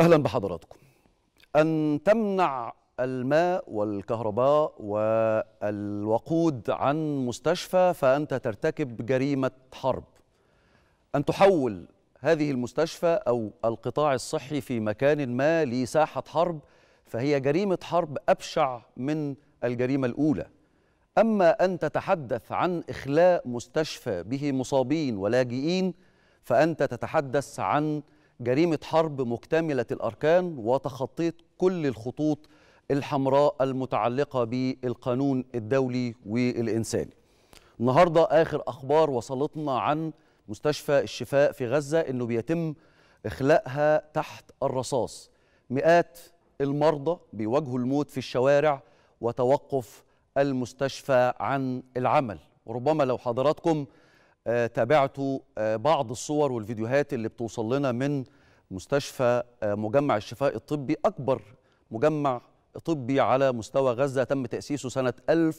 اهلا بحضراتكم ان تمنع الماء والكهرباء والوقود عن مستشفى فانت ترتكب جريمه حرب ان تحول هذه المستشفى او القطاع الصحي في مكان ما لساحه حرب فهي جريمه حرب ابشع من الجريمه الاولى اما ان تتحدث عن اخلاء مستشفى به مصابين ولاجئين فانت تتحدث عن جريمه حرب مكتمله الاركان وتخطيت كل الخطوط الحمراء المتعلقه بالقانون الدولي والانساني. النهارده اخر اخبار وصلتنا عن مستشفى الشفاء في غزه انه بيتم اخلاءها تحت الرصاص. مئات المرضى بيواجهوا الموت في الشوارع وتوقف المستشفى عن العمل وربما لو حضراتكم آه تابعتوا آه بعض الصور والفيديوهات اللي بتوصل لنا من مستشفى آه مجمع الشفاء الطبي أكبر مجمع طبي على مستوى غزة تم تأسيسه سنة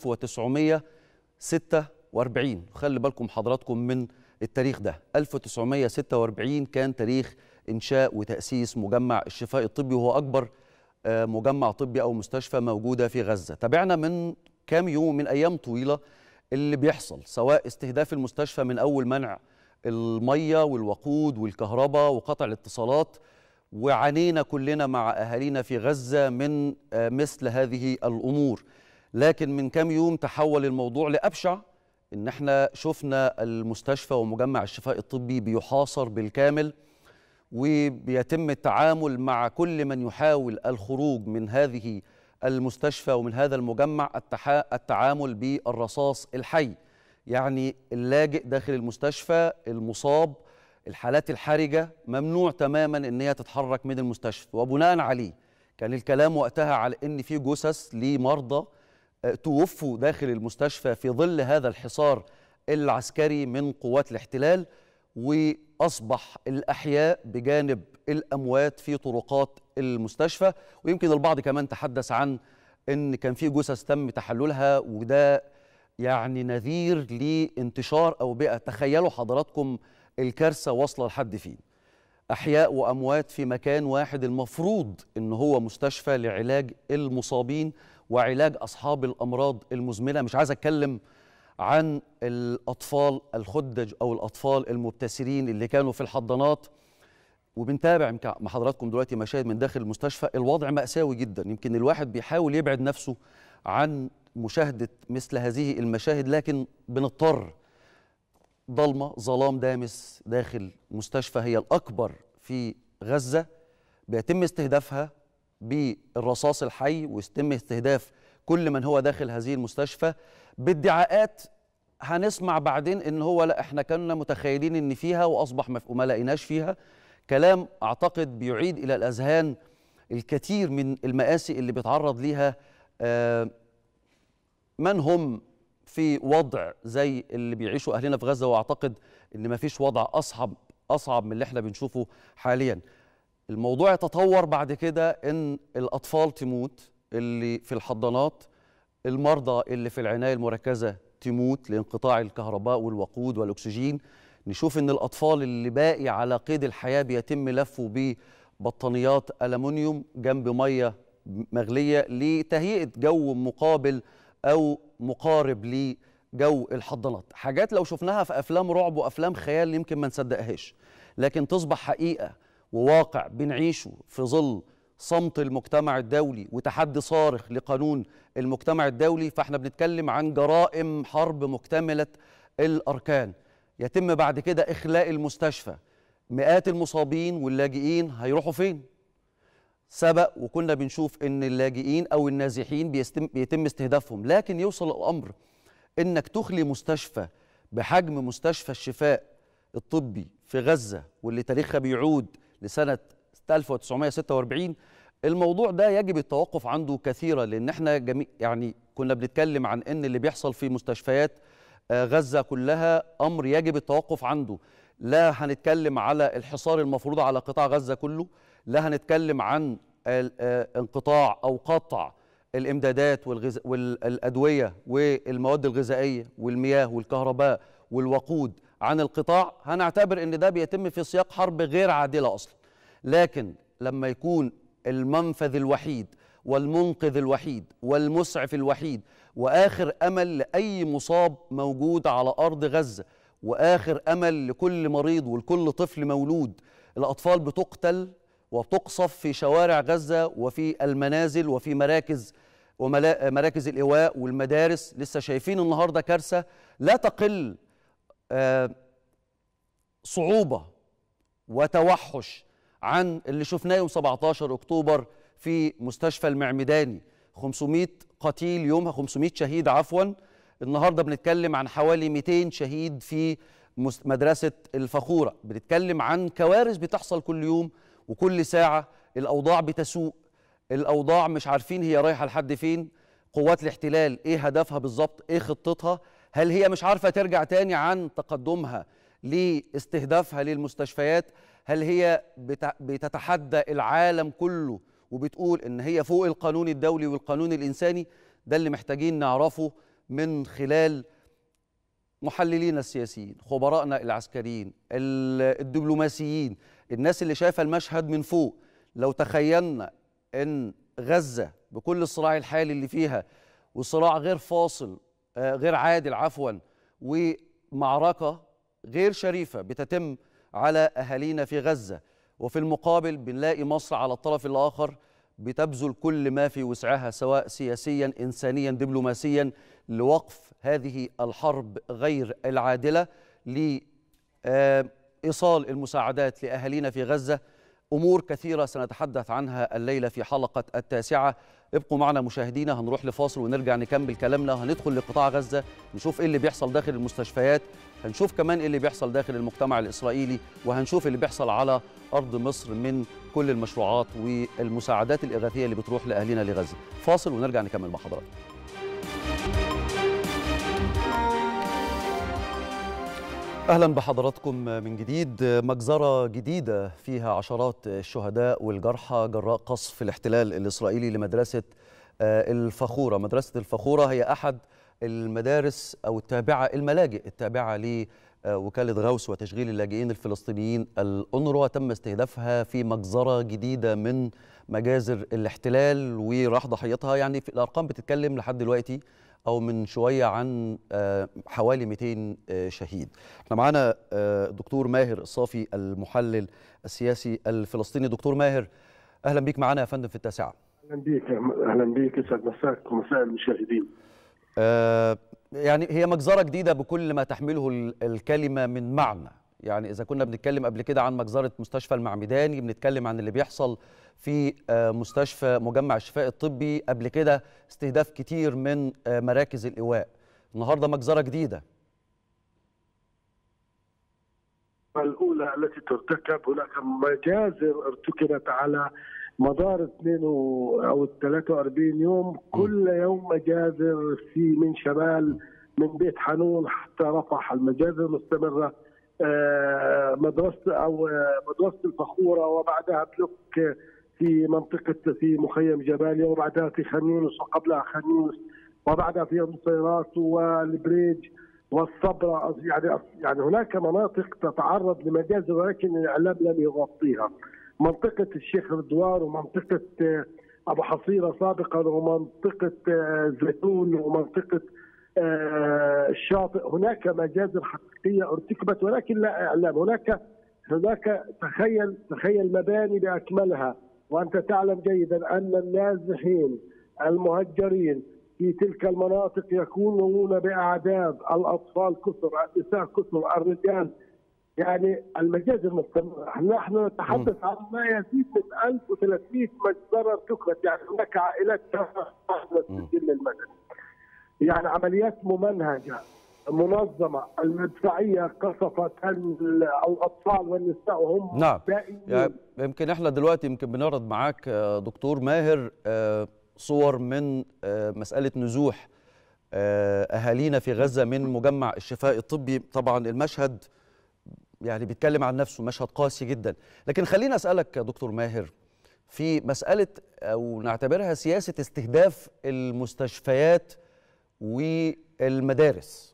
1946 خلي بالكم حضراتكم من التاريخ ده 1946 كان تاريخ إنشاء وتأسيس مجمع الشفاء الطبي وهو أكبر مجمع طبي أو مستشفى موجودة في غزة تابعنا من كام يوم من أيام طويلة اللي بيحصل سواء استهداف المستشفى من أول منع المية والوقود والكهرباء وقطع الاتصالات وعانينا كلنا مع أهالينا في غزة من مثل هذه الأمور لكن من كام يوم تحول الموضوع لأبشع إن احنا شفنا المستشفى ومجمع الشفاء الطبي بيحاصر بالكامل وبيتم التعامل مع كل من يحاول الخروج من هذه المستشفى ومن هذا المجمع التعامل بالرصاص الحي يعني اللاجئ داخل المستشفى المصاب الحالات الحرجة ممنوع تماما ان هي تتحرك من المستشفى وبناء عليه كان الكلام وقتها على ان في جثث لمرضى توفوا داخل المستشفى في ظل هذا الحصار العسكري من قوات الاحتلال واصبح الاحياء بجانب الاموات في طرقات المستشفى ويمكن البعض كمان تحدث عن ان كان في جثث تم تحللها وده يعني نذير لانتشار اوبئه تخيلوا حضراتكم الكارثه واصله لحد فين احياء واموات في مكان واحد المفروض ان هو مستشفى لعلاج المصابين وعلاج اصحاب الامراض المزمنه مش عايز اتكلم عن الاطفال الخدج او الاطفال المبتسرين اللي كانوا في الحضانات وبنتابع مع حضراتكم دلوقتي مشاهد من داخل المستشفى الوضع مأساوي جدا يمكن الواحد بيحاول يبعد نفسه عن مشاهدة مثل هذه المشاهد لكن بنضطر ضلمة ظلام دامس داخل مستشفى هي الأكبر في غزة بيتم استهدافها بالرصاص الحي ويتم استهداف كل من هو داخل هذه المستشفى بادعاءات هنسمع بعدين ان هو لا احنا كنا متخيلين ان فيها واصبح وما لقيناش فيها كلام اعتقد بيعيد الى الاذهان الكثير من المآسي اللي بيتعرض ليها من هم في وضع زي اللي بيعيشوا اهلنا في غزه واعتقد ان ما فيش وضع اصعب اصعب من اللي احنا بنشوفه حاليا الموضوع يتطور بعد كده ان الاطفال تموت اللي في الحضانات المرضى اللي في العنايه المركزه تموت لانقطاع الكهرباء والوقود والاكسجين نشوف ان الاطفال اللي باقي على قيد الحياه بيتم لفه ببطانيات الومنيوم جنب ميه مغليه لتهيئه جو مقابل او مقارب لجو الحضانات حاجات لو شفناها في افلام رعب وافلام خيال يمكن ما نصدقهاش لكن تصبح حقيقه وواقع بنعيشه في ظل صمت المجتمع الدولي وتحدي صارخ لقانون المجتمع الدولي فاحنا بنتكلم عن جرائم حرب مكتمله الاركان يتم بعد كده اخلاء المستشفى مئات المصابين واللاجئين هيروحوا فين سبق وكنا بنشوف ان اللاجئين او النازحين بيتم استهدافهم لكن يوصل الامر انك تخلي مستشفى بحجم مستشفى الشفاء الطبي في غزه واللي تاريخها بيعود لسنه 1946 الموضوع ده يجب التوقف عنده كثيرا لان احنا جميع يعني كنا بنتكلم عن ان اللي بيحصل في مستشفيات غزه كلها امر يجب التوقف عنده لا هنتكلم على الحصار المفروض على قطاع غزه كله لا هنتكلم عن انقطاع او قطع الامدادات والغز... والادويه والمواد الغذائيه والمياه والكهرباء والوقود عن القطاع هنعتبر ان ده بيتم في سياق حرب غير عادله اصلا لكن لما يكون المنفذ الوحيد والمنقذ الوحيد والمسعف الوحيد واخر امل لاي مصاب موجود على ارض غزه واخر امل لكل مريض ولكل طفل مولود الاطفال بتقتل وتقصف في شوارع غزه وفي المنازل وفي مراكز ومراكز الايواء والمدارس لسه شايفين النهارده كارثه لا تقل آه، صعوبه وتوحش عن اللي شفناه يوم 17 اكتوبر في مستشفى المعمداني 500 قتيل يومها 500 شهيد عفوا النهارده بنتكلم عن حوالي 200 شهيد في مدرسه الفخوره بنتكلم عن كوارث بتحصل كل يوم وكل ساعه الاوضاع بتسوء الاوضاع مش عارفين هي رايحه لحد فين قوات الاحتلال ايه هدفها بالظبط ايه خطتها هل هي مش عارفه ترجع تاني عن تقدمها لاستهدافها للمستشفيات هل هي بتتحدى العالم كله وبتقول ان هي فوق القانون الدولي والقانون الانساني ده اللي محتاجين نعرفه من خلال محللين السياسيين خبرائنا العسكريين الدبلوماسيين الناس اللي شايفه المشهد من فوق لو تخيلنا ان غزه بكل الصراع الحالي اللي فيها وصراع غير فاصل آه، غير عادل عفوا ومعركه غير شريفه بتتم على اهالينا في غزه وفي المقابل بنلاقي مصر على الطرف الاخر بتبذل كل ما في وسعها سواء سياسيا انسانيا دبلوماسيا لوقف هذه الحرب غير العادله لايصال المساعدات لاهالينا في غزه امور كثيره سنتحدث عنها الليله في حلقه التاسعه ابقوا معنا مشاهدينا هنروح لفاصل ونرجع نكمل كلامنا هندخل لقطاع غزه نشوف ايه اللي بيحصل داخل المستشفيات هنشوف كمان ايه اللي بيحصل داخل المجتمع الاسرائيلي وهنشوف اللي بيحصل على ارض مصر من كل المشروعات والمساعدات الاغاثيه اللي بتروح لاهالينا لغزه فاصل ونرجع نكمل مع حضراتكم اهلا بحضراتكم من جديد مجزره جديده فيها عشرات الشهداء والجرحى جراء قصف الاحتلال الاسرائيلي لمدرسه آه، الفخوره مدرسه الفخوره هي احد المدارس او التابعه الملاجئ التابعه لوكاله غوث وتشغيل اللاجئين الفلسطينيين الأونروا تم استهدافها في مجزره جديده من مجازر الاحتلال وراح ضحيتها يعني في الارقام بتتكلم لحد دلوقتي او من شويه عن آه، حوالي 200 آه، شهيد احنا معانا الدكتور آه، ماهر الصافي المحلل السياسي الفلسطيني دكتور ماهر اهلا بيك معانا يا فندم في التاسعه اهلا بيك اهلا بيك يسعد مساك ومساء المشاهدين يعني هي مجزره جديده بكل ما تحمله الكلمه من معنى يعني اذا كنا بنتكلم قبل كده عن مجزره مستشفى المعمداني بنتكلم عن اللي بيحصل في آه، مستشفى مجمع الشفاء الطبي قبل كده استهداف كتير من آه، مراكز الايواء النهارده مجزره جديده الاولى التي ترتكب هناك مجازر ارتكبت على مدار 2 او 43 يوم كل يوم مجازر في من شمال من بيت حنون حتى رفح المجازر مستمره آه، مدرسه او مدرسه الفخوره وبعدها بلوك في منطقة في مخيم جباليا وبعدها في خان يونس وقبلها خان يونس وبعدها في النصيرات والبريج والصبرة يعني يعني هناك مناطق تتعرض لمجازر ولكن الإعلام لم يغطيها منطقة الشيخ رضوان ومنطقة آه، أبو حصيرة سابقا ومنطقة آه، زيتون ومنطقة آه، الشاطئ هناك مجازر حقيقية ارتكبت ولكن لا إعلام هناك هناك تخيل تخيل مباني بأكملها وأنت تعلم جيدا أن النازحين المهجرين في تلك المناطق يكونون بأعداد الأطفال كثر النساء كثر الرجال يعني المجازر مستمرة نحن نتحدث عن ما يزيد من 1300 مجزرة ارتكبت يعني هناك عائلات السجل المدني يعني عمليات ممنهجة منظمه المدفعيه قصفت الاطفال والنساء وهم نعم يعني يمكن احنا دلوقتي يمكن بنعرض معاك آه، دكتور ماهر آه، صور من آه، مساله نزوح اهالينا في غزه من مجمع الشفاء الطبي طبعا المشهد يعني بيتكلم عن نفسه مشهد قاسي جدا لكن خليني اسالك يا دكتور ماهر في مساله او نعتبرها سياسه استهداف المستشفيات والمدارس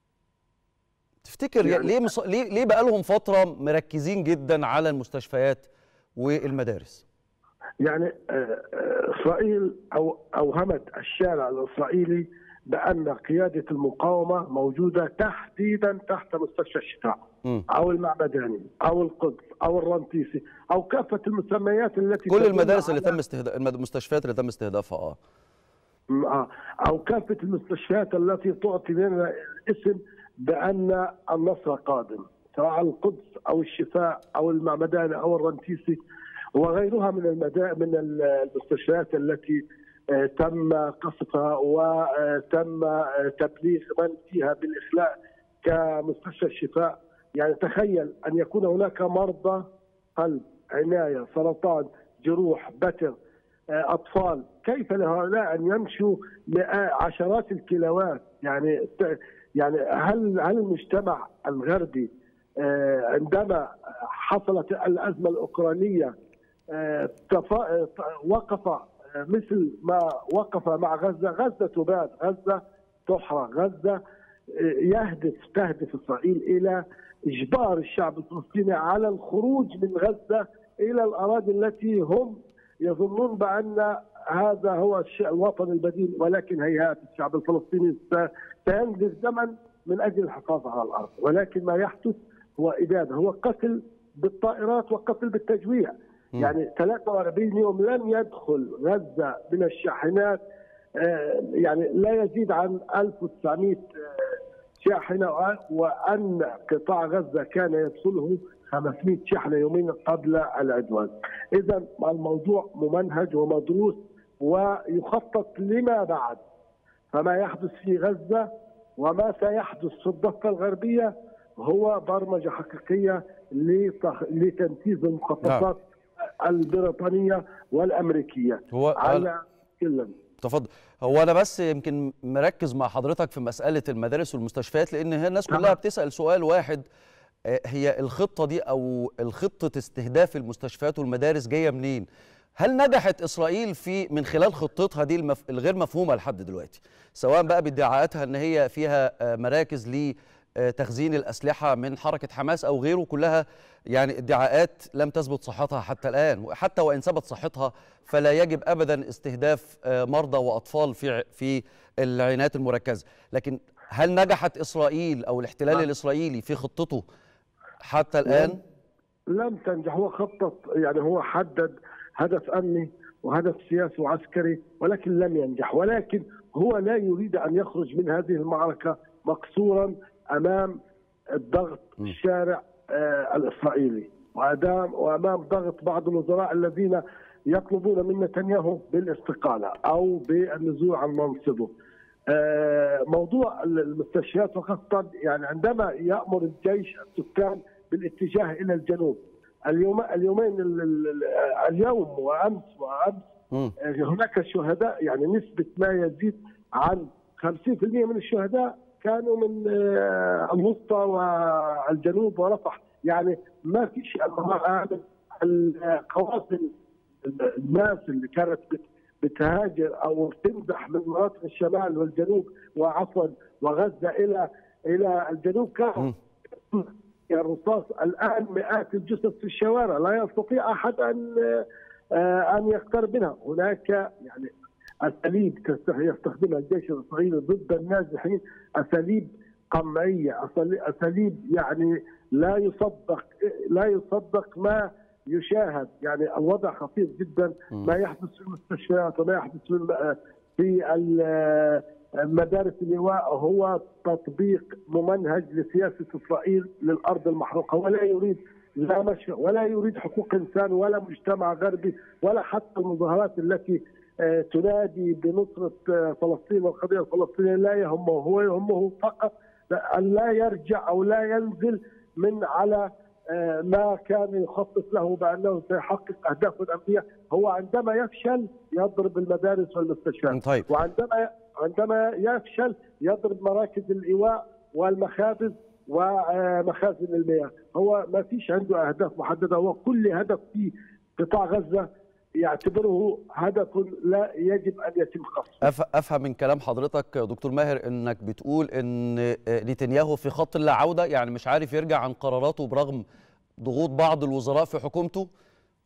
تفتكر يعني ليه مص... ليه ليه بقى لهم فتره مركزين جدا على المستشفيات والمدارس يعني اسرائيل او اوهمت الشارع الاسرائيلي بان قياده المقاومه موجوده تحديدا تحت مستشفى الشفاء م. او المعمداني او القدس او الرنتيسي او كافه المسميات التي كل المدارس اللي تم استهداف المستشفيات اللي تم استهدافها اه او كافه المستشفيات التي تعطي لنا الاسم بان النصر قادم سواء القدس او الشفاء او المعمداني او الرنتيسي وغيرها من المدا... من المستشفيات التي تم قصفها وتم تبليغ من فيها بالاخلاء كمستشفى الشفاء يعني تخيل ان يكون هناك مرضى قلب عنايه سرطان جروح بتر اطفال كيف لهؤلاء ان يمشوا عشرات الكيلوات يعني يعني هل هل المجتمع الغربي عندما حصلت الازمه الاوكرانيه وقف مثل ما وقف مع غزه، غزه تباد، غزه تحرق، غزه يهدف تهدف اسرائيل الى اجبار الشعب الفلسطيني على الخروج من غزه الى الاراضي التي هم يظنون بان هذا هو الوطن البديل ولكن هيهات الشعب الفلسطيني سينزف دما من اجل الحفاظ على الارض، ولكن ما يحدث هو اباده، هو قتل بالطائرات وقتل بالتجويع. يعني 43 يوم لم يدخل غزه من الشاحنات يعني لا يزيد عن 1900 شاحنه وان قطاع غزه كان يدخله 500 شحنه يوميا قبل العدوان. اذا الموضوع ممنهج ومدروس ويخطط لما بعد. فما يحدث في غزه وما سيحدث في الضفه الغربيه هو برمجه حقيقيه لتنفيذ المخططات نعم. البريطانيه والامريكيه هو على كلهم تفضل هو انا بس يمكن مركز مع حضرتك في مساله المدارس والمستشفيات لان هي الناس كلها بتسال سؤال واحد هي الخطه دي او الخطه استهداف المستشفيات والمدارس جايه منين هل نجحت اسرائيل في من خلال خطتها دي المف... الغير مفهومه لحد دلوقتي سواء بقى بادعاءاتها ان هي فيها مراكز ل تخزين الأسلحة من حركة حماس أو غيره كلها يعني ادعاءات لم تثبت صحتها حتى الآن حتى وإن ثبت صحتها فلا يجب أبدا استهداف مرضى وأطفال في في العنايات المركزة لكن هل نجحت إسرائيل أو الاحتلال الإسرائيلي في خطته حتى الآن؟ لم تنجح هو خطط يعني هو حدد هدف أمني وهدف سياسي وعسكري ولكن لم ينجح ولكن هو لا يريد أن يخرج من هذه المعركة مقصورا امام الضغط الشارع آه الاسرائيلي وامام وامام ضغط بعض الوزراء الذين يطلبون من نتنياهو بالاستقاله او بالنزول عن منصبه. آه موضوع المستشفيات وخاصه يعني عندما يامر الجيش السكان بالاتجاه الى الجنوب اليوم اليومين اليوم وامس وامس آه هناك شهداء يعني نسبه ما يزيد عن 50% من الشهداء كانوا من الوسطى والجنوب ورفح يعني ما فيش القوافل الناس اللي كانت بتهاجر او تمزح من مناطق الشمال والجنوب وعفوا وغزه الى الى الجنوب كانوا الرصاص الان مئات الجثث في الشوارع لا يستطيع احد ان ان يقترب منها هناك يعني اساليب يستخدمها الجيش الاسرائيلي ضد النازحين اساليب قمعيه اساليب يعني لا يصدق لا يصدق ما يشاهد يعني الوضع خطير جدا ما يحدث في المستشفيات وما يحدث في في مدارس اللواء هو تطبيق ممنهج لسياسه اسرائيل للارض المحروقه ولا يريد لا مشروع ولا يريد حقوق انسان ولا مجتمع غربي ولا حتى المظاهرات التي تنادي بنصرة فلسطين والقضية الفلسطينية لا يهمه هو يهمه فقط أن لا يرجع أو لا ينزل من على ما كان يخطط له بأنه سيحقق أهدافه الأمنية هو عندما يفشل يضرب المدارس والمستشفيات طيب. وعندما عندما يفشل يضرب مراكز الإيواء والمخابز ومخازن المياه هو ما فيش عنده أهداف محددة هو كل هدف في قطاع غزة يعتبره هدف لا يجب ان يتم خصمه. افهم من كلام حضرتك دكتور ماهر انك بتقول ان نتنياهو في خط لا عوده يعني مش عارف يرجع عن قراراته برغم ضغوط بعض الوزراء في حكومته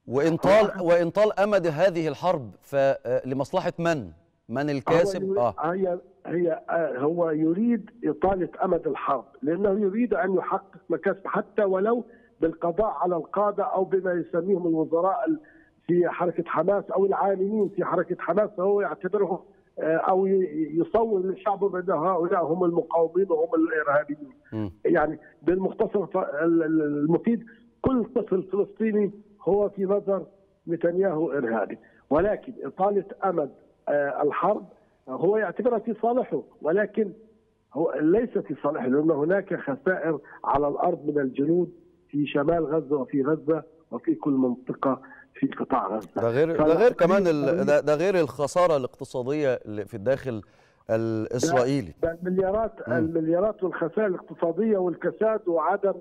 وان طال وان طال امد هذه الحرب فلمصلحه من؟ من الكاسب؟ اه هي هي هو يريد اطاله امد الحرب لانه يريد ان يحقق مكاسب حتى ولو بالقضاء على القاده او بما يسميهم الوزراء في حركه حماس او العاملين في حركه حماس فهو يعتبرهم او يصور للشعب بان هؤلاء هم المقاومين وهم الارهابيين. م. يعني بالمختصر المفيد كل طفل فلسطيني هو في نظر نتنياهو ارهابي ولكن اطاله امد الحرب هو يعتبرها في صالحه ولكن هو ليس في صالحه لان هناك خسائر على الارض من الجنود في شمال غزه وفي غزه وفي كل منطقه في قطاع غزه ده غير ده غير كمان ده, ده غير الخساره الاقتصاديه اللي في الداخل الاسرائيلي ده المليارات م. المليارات والخسائر الاقتصاديه والكساد وعدم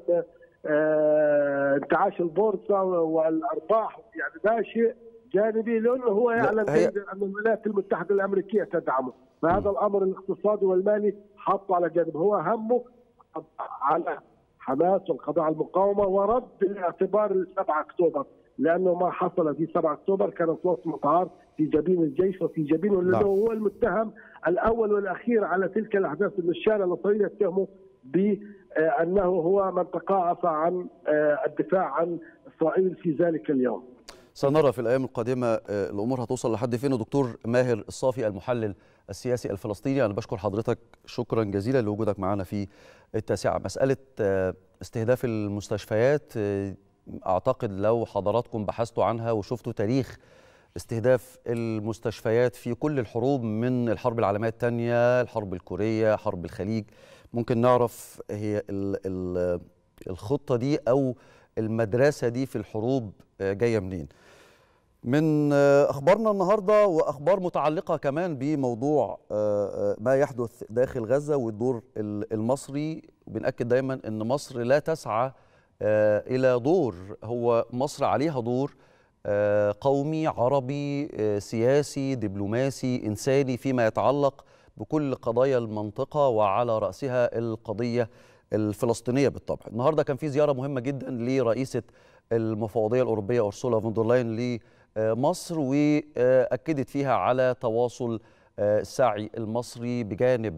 آه انتعاش البورصه والارباح يعني ده شيء جانبي لانه هو يعلم هي... ان الولايات المتحده الامريكيه تدعمه فهذا م. الامر الاقتصادي والمالي حاطه على جانب هو همه على حماس والقضاء على المقاومه ورد الاعتبار 7 اكتوبر لانه ما حصل في 7 اكتوبر كانت وصمه عار في جبين الجيش وفي جبينه لانه هو المتهم الاول والاخير على تلك الاحداث ان الشارع الاسرائيلي يتهمه بانه هو من تقاعس عن الدفاع عن اسرائيل في ذلك اليوم. سنرى في الايام القادمه الامور هتوصل لحد فين دكتور ماهر الصافي المحلل السياسي الفلسطيني انا بشكر حضرتك شكرا جزيلا لوجودك معنا في التاسعه مساله استهداف المستشفيات اعتقد لو حضراتكم بحثتوا عنها وشفتوا تاريخ استهداف المستشفيات في كل الحروب من الحرب العالميه الثانيه الحرب الكوريه حرب الخليج ممكن نعرف هي ال ال الخطه دي او المدرسه دي في الحروب جايه منين من اخبارنا النهارده واخبار متعلقه كمان بموضوع ما يحدث داخل غزه والدور المصري بنأكد دايما ان مصر لا تسعى الى دور هو مصر عليها دور قومي عربي سياسي دبلوماسي انساني فيما يتعلق بكل قضايا المنطقه وعلى راسها القضيه الفلسطينيه بالطبع. النهارده كان في زياره مهمه جدا لرئيسه المفوضيه الاوروبيه اورسولا فون دير لاين لمصر واكدت فيها على تواصل السعي المصري بجانب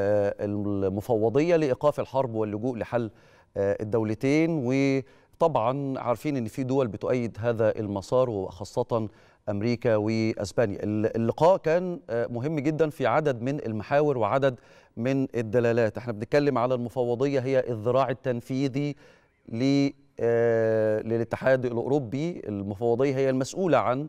المفوضيه لايقاف الحرب واللجوء لحل الدولتين وطبعا عارفين ان في دول بتؤيد هذا المسار وخاصه امريكا واسبانيا اللقاء كان مهم جدا في عدد من المحاور وعدد من الدلالات احنا بنتكلم على المفوضيه هي الذراع التنفيذي للاتحاد الاوروبي المفوضيه هي المسؤوله عن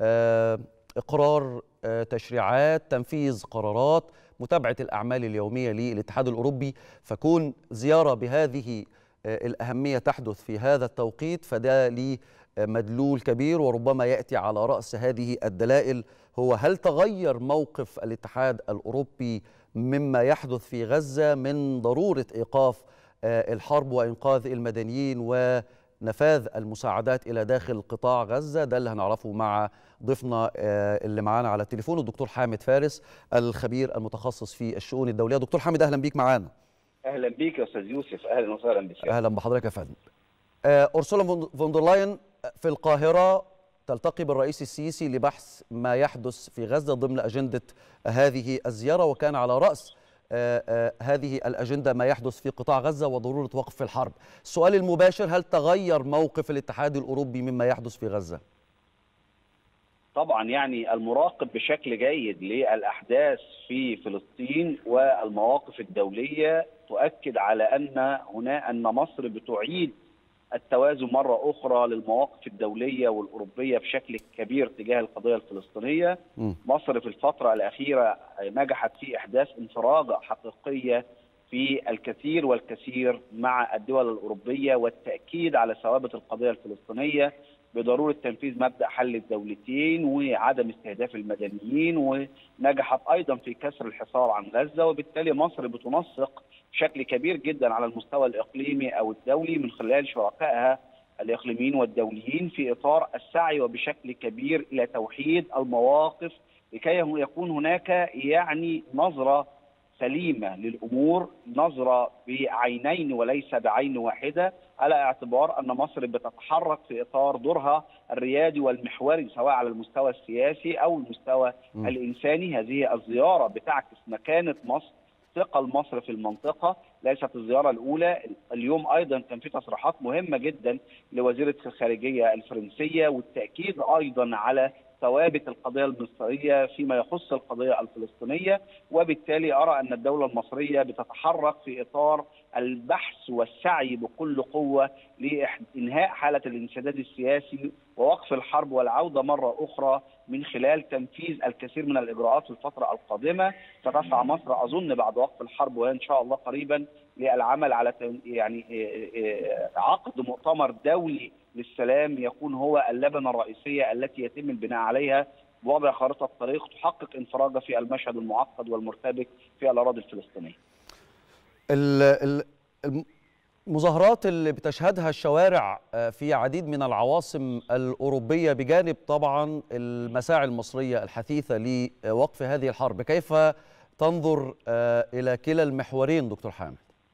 اقرار تشريعات تنفيذ قرارات متابعه الاعمال اليوميه للاتحاد الاوروبي فكون زياره بهذه الاهميه تحدث في هذا التوقيت فده ليه مدلول كبير وربما ياتي على راس هذه الدلائل هو هل تغير موقف الاتحاد الاوروبي مما يحدث في غزه من ضروره ايقاف الحرب وانقاذ المدنيين ونفاذ المساعدات الى داخل قطاع غزه ده اللي هنعرفه مع ضيفنا اللي معانا على التليفون الدكتور حامد فارس الخبير المتخصص في الشؤون الدوليه دكتور حامد اهلا بيك معانا اهلا بيك يا استاذ يوسف اهلا وسهلا بك اهلا بحضرتك يا فندم اورسولا فون دير لاين في القاهره تلتقي بالرئيس السيسي لبحث ما يحدث في غزه ضمن اجنده هذه الزياره وكان على راس هذه الاجنده ما يحدث في قطاع غزه وضروره وقف الحرب. السؤال المباشر هل تغير موقف الاتحاد الاوروبي مما يحدث في غزه؟ طبعا يعني المراقب بشكل جيد للاحداث في فلسطين والمواقف الدوليه تؤكد على ان هنا ان مصر بتعيد التوازن مرة أخرى للمواقف الدولية والأوروبية بشكل كبير تجاه القضية الفلسطينية م. مصر في الفترة الأخيرة نجحت في إحداث انفراجة حقيقية في الكثير والكثير مع الدول الأوروبية والتأكيد على ثوابت القضية الفلسطينية بضرورة تنفيذ مبدأ حل الدولتين وعدم استهداف المدنيين ونجحت أيضا في كسر الحصار عن غزة وبالتالي مصر بتنسق بشكل كبير جدا على المستوى الاقليمي او الدولي من خلال شركائها الاقليميين والدوليين في اطار السعي وبشكل كبير الى توحيد المواقف لكي يكون هناك يعني نظره سليمه للامور، نظره بعينين وليس بعين واحده، على اعتبار ان مصر بتتحرك في اطار دورها الريادي والمحوري سواء على المستوى السياسي او المستوى م. الانساني هذه الزياره بتعكس مكانه مصر ثقل مصر في المنطقه ليست الزياره الاولى اليوم ايضا كان في تصريحات مهمه جدا لوزيره الخارجيه الفرنسيه والتاكيد ايضا على ثوابت القضيه المصريه فيما يخص القضيه الفلسطينيه وبالتالي ارى ان الدوله المصريه بتتحرك في اطار البحث والسعي بكل قوه لانهاء حاله الانسداد السياسي ووقف الحرب والعوده مره اخرى من خلال تنفيذ الكثير من الاجراءات في الفتره القادمه ستسعى مصر اظن بعد وقف الحرب وهي ان شاء الله قريبا للعمل على يعني عقد مؤتمر دولي للسلام يكون هو اللبنه الرئيسيه التي يتم البناء عليها بوضع خارطه طريق تحقق انفراجه في المشهد المعقد والمرتبك في الاراضي الفلسطينيه. المظاهرات اللي بتشهدها الشوارع في عديد من العواصم الاوروبيه بجانب طبعا المساعي المصريه الحثيثه لوقف هذه الحرب، كيف تنظر الى كلا المحورين دكتور حامد؟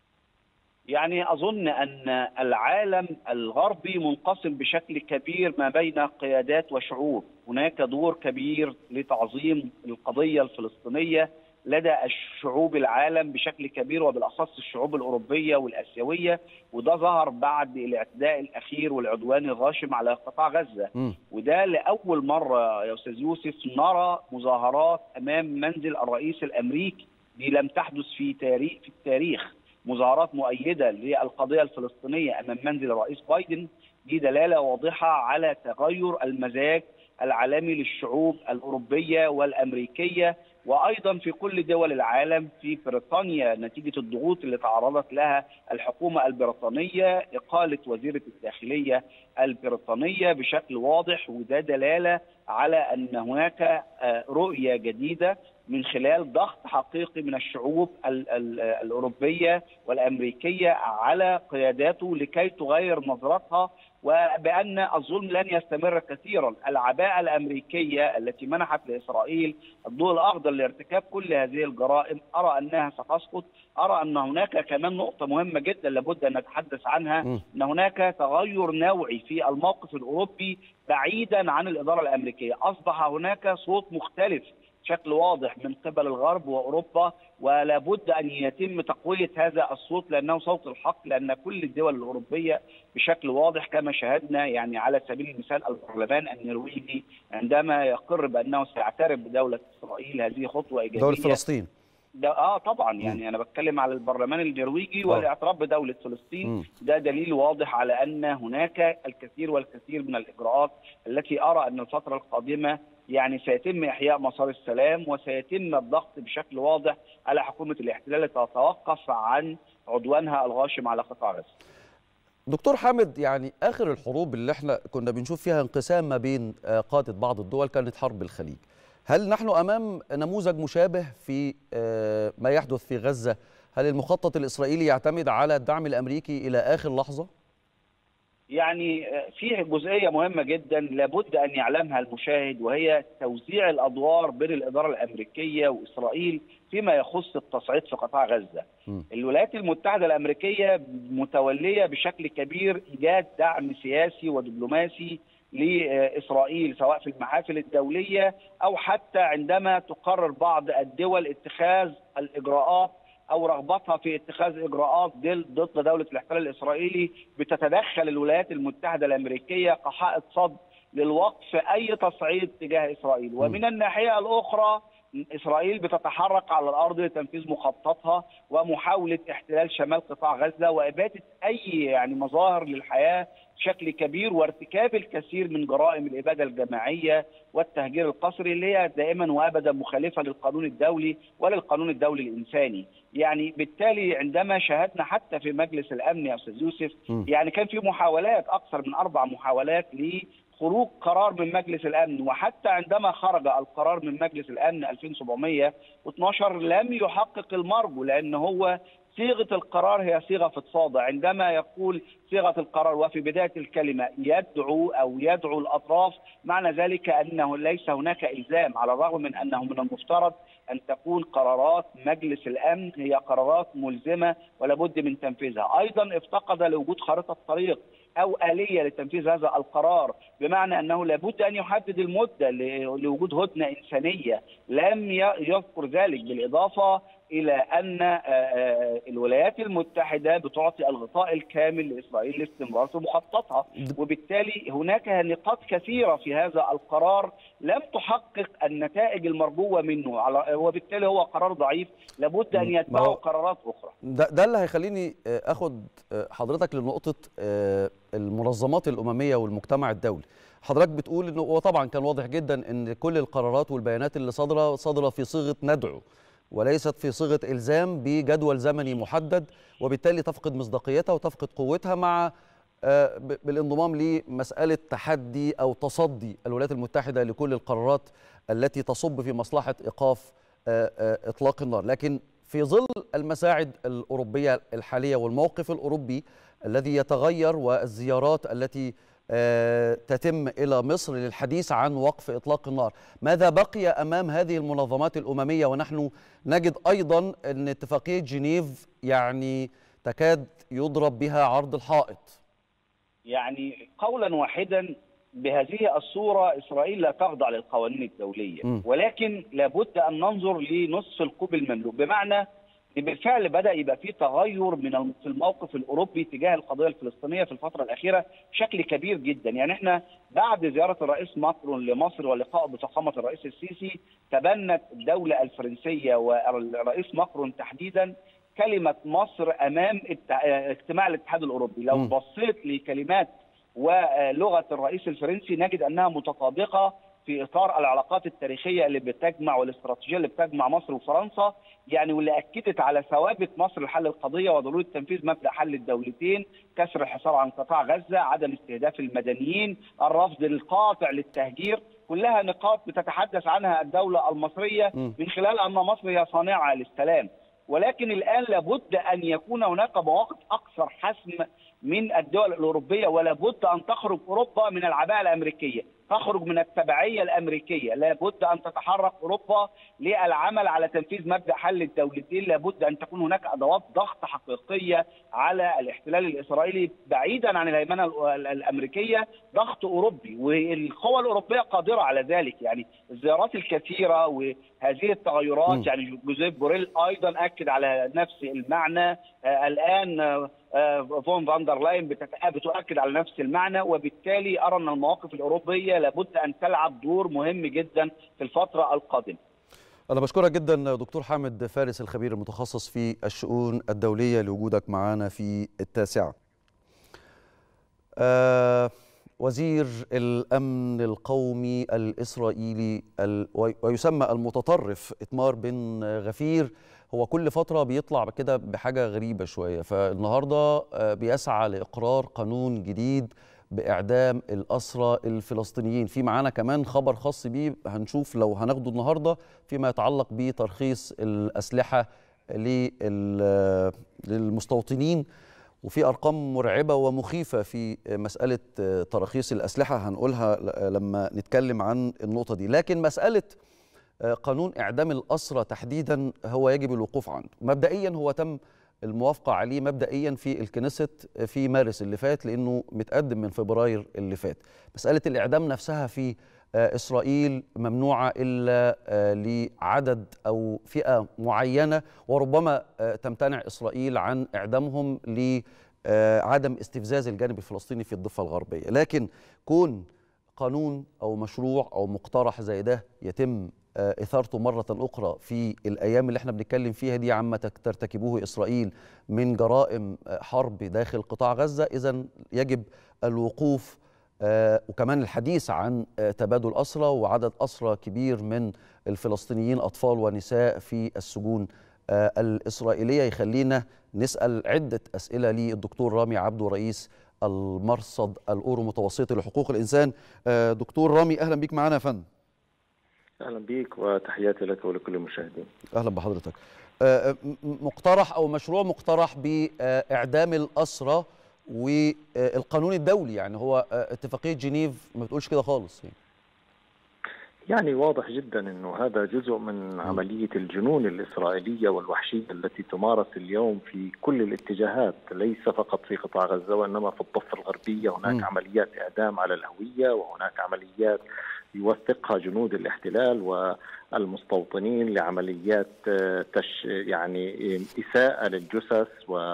يعني اظن ان العالم الغربي منقسم بشكل كبير ما بين قيادات وشعوب، هناك دور كبير لتعظيم القضيه الفلسطينيه لدى الشعوب العالم بشكل كبير وبالاخص الشعوب الاوروبيه والاسيويه وده ظهر بعد الاعتداء الاخير والعدوان الغاشم على قطاع غزه م. وده لاول مره يا استاذ يوسف نرى مظاهرات امام منزل الرئيس الامريكي دي لم تحدث في تاريخ في التاريخ مظاهرات مؤيده للقضيه الفلسطينيه امام منزل الرئيس بايدن دي دلاله واضحه على تغير المزاج العالمي للشعوب الاوروبيه والامريكيه وايضا في كل دول العالم في بريطانيا نتيجه الضغوط اللي تعرضت لها الحكومه البريطانيه اقاله وزيره الداخليه البريطانيه بشكل واضح وده دلاله على ان هناك رؤيه جديده من خلال ضغط حقيقي من الشعوب ال ال الاوروبيه والامريكيه على قياداته لكي تغير نظرتها وبان الظلم لن يستمر كثيرا، العباءه الامريكيه التي منحت لاسرائيل الضوء الاخضر لارتكاب كل هذه الجرائم ارى انها ستسقط، ارى ان هناك كمان نقطه مهمه جدا لابد ان نتحدث عنها م. ان هناك تغير نوعي في الموقف الاوروبي بعيدا عن الاداره الامريكيه، اصبح هناك صوت مختلف بشكل واضح من قبل الغرب واوروبا ولا بد ان يتم تقويه هذا الصوت لانه صوت الحق لان كل الدول الاوروبيه بشكل واضح كما شاهدنا يعني على سبيل المثال البرلمان النرويجي عندما يقر بانه سيعترف بدوله اسرائيل هذه خطوه ايجابيه دوله فلسطين ده اه طبعا يعني م. انا بتكلم على البرلمان النرويجي والاعتراف بدوله فلسطين م. ده دليل واضح على ان هناك الكثير والكثير من الاجراءات التي ارى ان الفتره القادمه يعني سيتم احياء مسار السلام وسيتم الضغط بشكل واضح على حكومه الاحتلال لتتوقف عن عدوانها الغاشم على قطاع غزه. دكتور حامد يعني اخر الحروب اللي احنا كنا بنشوف فيها انقسام ما بين قاده بعض الدول كانت حرب الخليج. هل نحن امام نموذج مشابه في ما يحدث في غزه؟ هل المخطط الاسرائيلي يعتمد على الدعم الامريكي الى اخر لحظه؟ يعني في جزئيه مهمه جدا لابد ان يعلمها المشاهد وهي توزيع الادوار بين الاداره الامريكيه واسرائيل فيما يخص التصعيد في قطاع غزه. م. الولايات المتحده الامريكيه متوليه بشكل كبير ايجاد دعم سياسي ودبلوماسي لاسرائيل سواء في المحافل الدوليه او حتى عندما تقرر بعض الدول اتخاذ الاجراءات او رغبتها في اتخاذ اجراءات ضد دوله الاحتلال الاسرائيلي بتتدخل الولايات المتحده الامريكيه كحائط صد للوقف اي تصعيد تجاه اسرائيل ومن الناحيه الاخرى اسرائيل بتتحرك على الارض لتنفيذ مخططها ومحاوله احتلال شمال قطاع غزه واباده اي يعني مظاهر للحياه بشكل كبير وارتكاب الكثير من جرائم الاباده الجماعيه والتهجير القسري اللي هي دائما وابدا مخالفه للقانون الدولي وللقانون الدولي الانساني. يعني بالتالي عندما شاهدنا حتى في مجلس الامن يا استاذ يوسف م. يعني كان في محاولات اكثر من اربع محاولات خروج قرار من مجلس الامن وحتى عندما خرج القرار من مجلس الامن 2712 لم يحقق المرجو لان هو صيغه القرار هي صيغه فضفاضه عندما يقول صيغه القرار وفي بدايه الكلمه يدعو او يدعو الاطراف معنى ذلك انه ليس هناك الزام على الرغم من انه من المفترض ان تكون قرارات مجلس الامن هي قرارات ملزمه ولا بد من تنفيذها، ايضا افتقد لوجود خارطه طريق او اليه لتنفيذ هذا القرار بمعنى انه لابد ان يحدد المده لوجود هدنه انسانيه لم يذكر ذلك بالاضافه الى ان الولايات المتحده بتعطي الغطاء الكامل لاسرائيل لاستمرار في مخططها وبالتالي هناك نقاط كثيره في هذا القرار لم تحقق النتائج المرجوه منه وبالتالي هو قرار ضعيف لابد ان يتبعه قرارات اخرى ده, ده اللي هيخليني اخد حضرتك لنقطه المنظمات الامميه والمجتمع الدولي حضرتك بتقول انه هو طبعا كان واضح جدا ان كل القرارات والبيانات اللي صادره صادره في صيغه ندعو وليست في صيغه الزام بجدول زمني محدد وبالتالي تفقد مصداقيتها وتفقد قوتها مع بالانضمام لمساله تحدي او تصدي الولايات المتحده لكل القرارات التي تصب في مصلحه ايقاف اطلاق النار لكن في ظل المساعد الاوروبيه الحاليه والموقف الاوروبي الذي يتغير والزيارات التي تتم الى مصر للحديث عن وقف اطلاق النار، ماذا بقي امام هذه المنظمات الامميه ونحن نجد ايضا ان اتفاقيه جنيف يعني تكاد يضرب بها عرض الحائط. يعني قولا واحدا بهذه الصوره اسرائيل لا تخضع للقوانين الدوليه م. ولكن لابد ان ننظر لنصف الكوب المملوء بمعنى بالفعل بدا يبقى في تغير من في الموقف الاوروبي تجاه القضيه الفلسطينيه في الفتره الاخيره بشكل كبير جدا يعني احنا بعد زياره الرئيس ماكرون لمصر ولقاء بفخامه الرئيس السيسي تبنت الدوله الفرنسيه والرئيس ماكرون تحديدا كلمه مصر امام اجتماع الاتحاد الاوروبي لو م. بصيت لكلمات ولغه الرئيس الفرنسي نجد انها متطابقه في اطار العلاقات التاريخيه اللي بتجمع والاستراتيجيه اللي بتجمع مصر وفرنسا يعني واللي اكدت على ثوابت مصر لحل القضيه وضروره تنفيذ مبدا حل الدولتين، كسر الحصار عن قطاع غزه، عدم استهداف المدنيين، الرفض القاطع للتهجير، كلها نقاط بتتحدث عنها الدوله المصريه من خلال ان مصر هي صانعه للسلام. ولكن الان لابد ان يكون هناك مواقف اكثر حسم من الدول الاوروبيه ولا بد ان تخرج اوروبا من العباءه الامريكيه، تخرج من التبعيه الامريكيه، لابد ان تتحرك اوروبا للعمل على تنفيذ مبدا حل الدولتين، لابد ان تكون هناك ادوات ضغط حقيقيه على الاحتلال الاسرائيلي بعيدا عن الهيمنه الامريكيه، ضغط اوروبي والقوى الاوروبيه قادره على ذلك، يعني الزيارات الكثيره وهذه التغيرات م. يعني جوزيف بوريل ايضا اكد على نفس المعنى آه الان آه فون فاندر لاين بتؤكد على نفس المعنى وبالتالي ارى ان المواقف الاوروبيه لابد ان تلعب دور مهم جدا في الفتره القادمه. أنا بشكرك جدا دكتور حامد فارس الخبير المتخصص في الشؤون الدولية لوجودك معنا في التاسعة. آه وزير الأمن القومي الإسرائيلي ال ويسمى المتطرف إتمار بن غفير هو كل فترة بيطلع كده بحاجة غريبة شوية فالنهاردة بيسعى لإقرار قانون جديد بإعدام الأسرى الفلسطينيين في معانا كمان خبر خاص بيه هنشوف لو هناخده النهاردة فيما يتعلق بترخيص الأسلحة للمستوطنين وفي أرقام مرعبة ومخيفة في مسألة تراخيص الأسلحة هنقولها لما نتكلم عن النقطة دي لكن مسألة قانون إعدام الأسرى تحديدا هو يجب الوقوف عنده مبدئيا هو تم الموافقة عليه مبدئيا في الكنيست في مارس اللي فات لأنه متقدم من فبراير اللي فات مسألة الإعدام نفسها في إسرائيل ممنوعة إلا لعدد أو فئة معينة وربما تمتنع إسرائيل عن إعدامهم لعدم استفزاز الجانب الفلسطيني في الضفة الغربية لكن كون قانون أو مشروع أو مقترح زي ده يتم اثارته مره اخرى في الايام اللي احنا بنتكلم فيها دي عما ترتكبوه اسرائيل من جرائم حرب داخل قطاع غزه اذا يجب الوقوف وكمان الحديث عن تبادل اسرى وعدد اسرى كبير من الفلسطينيين اطفال ونساء في السجون الاسرائيليه يخلينا نسال عده اسئله للدكتور رامي عبده رئيس المرصد الأورو متوسطي لحقوق الإنسان آه، دكتور رامي أهلا بيك معنا يا فندم اهلا بيك وتحياتي لك ولكل المشاهدين أهلا بحضرتك آه، م- مقترح أو مشروع مقترح بإعدام الأسرى والقانون الدولي يعني هو آه، اتفاقية جنيف ما بتقولش كده خالص يعني. يعني واضح جدا انه هذا جزء من عمليه الجنون الاسرائيليه والوحشيه التي تمارس اليوم في كل الاتجاهات ليس فقط في قطاع غزه وانما في الضفه الغربيه هناك مم. عمليات اعدام على الهويه وهناك عمليات يوثقها جنود الاحتلال والمستوطنين لعمليات آه، تش يعني اساءه للجثث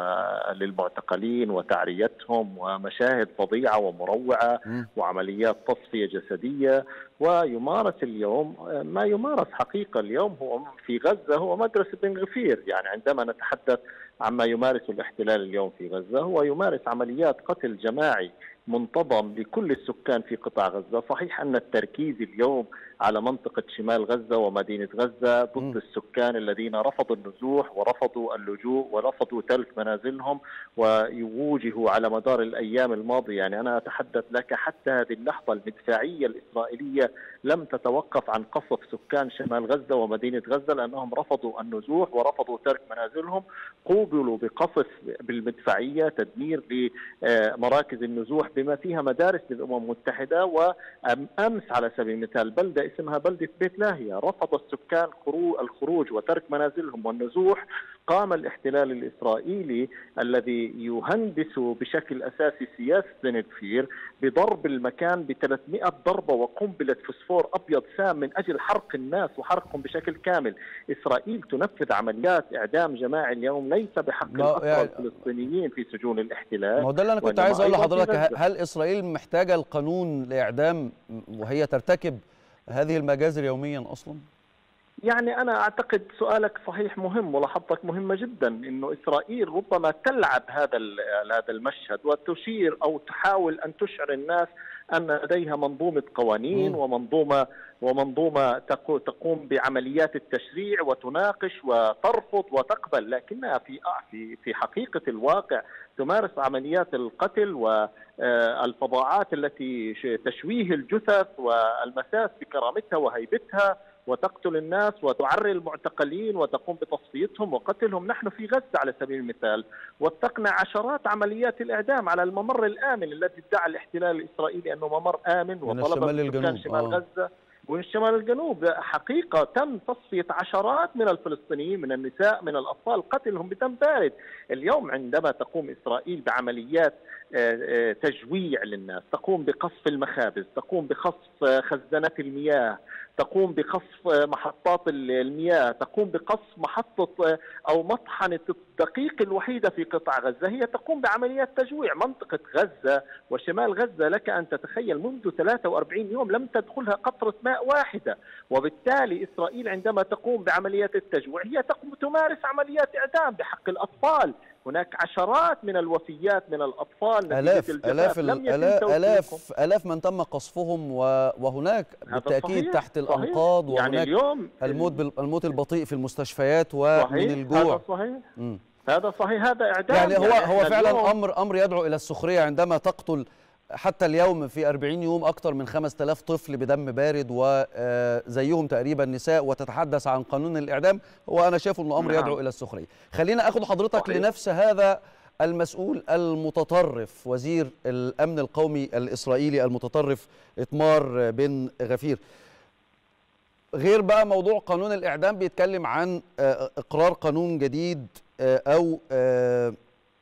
وللمعتقلين وتعريتهم ومشاهد فظيعه ومروعه مم. وعمليات تصفيه جسديه ويمارس اليوم آه، ما يمارس حقيقه اليوم هو في غزه هو مدرسه بن غفير يعني عندما نتحدث عما يمارسه الاحتلال اليوم في غزه هو يمارس عمليات قتل جماعي منتظم لكل السكان في قطاع غزه، صحيح ان التركيز اليوم على منطقه شمال غزه ومدينه غزه مم. ضد السكان الذين رفضوا النزوح ورفضوا اللجوء ورفضوا ترك منازلهم ويواجهوا على مدار الايام الماضيه، يعني انا اتحدث لك حتى هذه اللحظه المدفعيه الاسرائيليه لم تتوقف عن قصف سكان شمال غزه ومدينه غزه لانهم رفضوا النزوح ورفضوا ترك منازلهم، قوبلوا بقصف بالمدفعيه تدمير لمراكز النزوح بما فيها مدارس للامم المتحده وامس على سبيل المثال بلده اسمها بلده بيت لاهيه رفض السكان خروج الخروج وترك منازلهم والنزوح قام الاحتلال الاسرائيلي الذي يهندس بشكل اساسي سياسه بن كفير بضرب المكان ب 300 ضربه وقنبله فسفور ابيض سام من اجل حرق الناس وحرقهم بشكل كامل، اسرائيل تنفذ عمليات اعدام جماعي اليوم ليس بحق ما- الاسرى يعني- الفلسطينيين في سجون ما الاحتلال هو ده اللي انا كنت وإنما عايز اقول أيضاً في لحضرتك غزة. هل اسرائيل محتاجه القانون لاعدام وهي ترتكب هذه المجازر يوميا اصلا؟ يعني انا اعتقد سؤالك صحيح مهم ملاحظتك مهمه جدا انه اسرائيل ربما تلعب هذا ال- هذا المشهد وتشير او تحاول ان تشعر الناس ان لديها منظومه قوانين مم. ومنظومه ومنظومه تقو- تقوم بعمليات التشريع وتناقش وترفض وتقبل لكنها في في في حقيقه الواقع تمارس عمليات القتل والفظاعات التي ش- تشويه الجثث والمساس بكرامتها وهيبتها وتقتل الناس وتعري المعتقلين وتقوم بتصفيتهم وقتلهم نحن في غزة على سبيل المثال وثقنا عشرات عمليات الإعدام على الممر الآمن الذي ادعى الاحتلال الإسرائيلي أنه ممر آمن من وطلب الشمال من للجنوب، سكان شمال آه. غزة ومن شمال الجنوب حقيقة تم تصفية عشرات من الفلسطينيين من النساء من الأطفال قتلهم بدم بارد اليوم عندما تقوم إسرائيل بعمليات آه، آه، تجويع للناس تقوم بقصف المخابز تقوم بقصف آه، خزانات المياه تقوم بقصف آه، محطات ال- المياه تقوم بقصف محطة آه، أو مطحنة الدقيق الوحيدة في قطاع غزة هي تقوم بعمليات تجويع منطقة غزة وشمال غزة لك أن تتخيل منذ 43 يوم لم تدخلها قطرة ماء واحدة وبالتالي إسرائيل عندما تقوم بعمليات التجويع هي تقوم تمارس عمليات إعدام بحق الأطفال هناك عشرات من الوفيات من الأطفال نتيجة الاف الجفاف. الاف لم يتم الاف توثيقهم. الاف الاف من تم قصفهم و- وهناك هذا بالتاكيد صحيح، تحت صحيح. الانقاض يعني وهناك اليوم الموت بال- الموت البطيء في المستشفيات ومن صحيح الجوع هذا صحيح مم. هذا صحيح هذا اعدام يعني هو هو إحنا فعلا اليوم- امر امر يدعو الى السخريه عندما تقتل حتى اليوم في 40 يوم اكثر من 5000 طفل بدم بارد وزيهم تقريبا نساء وتتحدث عن قانون الاعدام هو انا شايفه انه امر نعم. يدعو الى السخريه خلينا اخذ حضرتك صحيح. لنفس هذا المسؤول المتطرف وزير الامن القومي الاسرائيلي المتطرف اتمار بن غفير غير بقى موضوع قانون الاعدام بيتكلم عن آه، اقرار قانون جديد آه، او آه،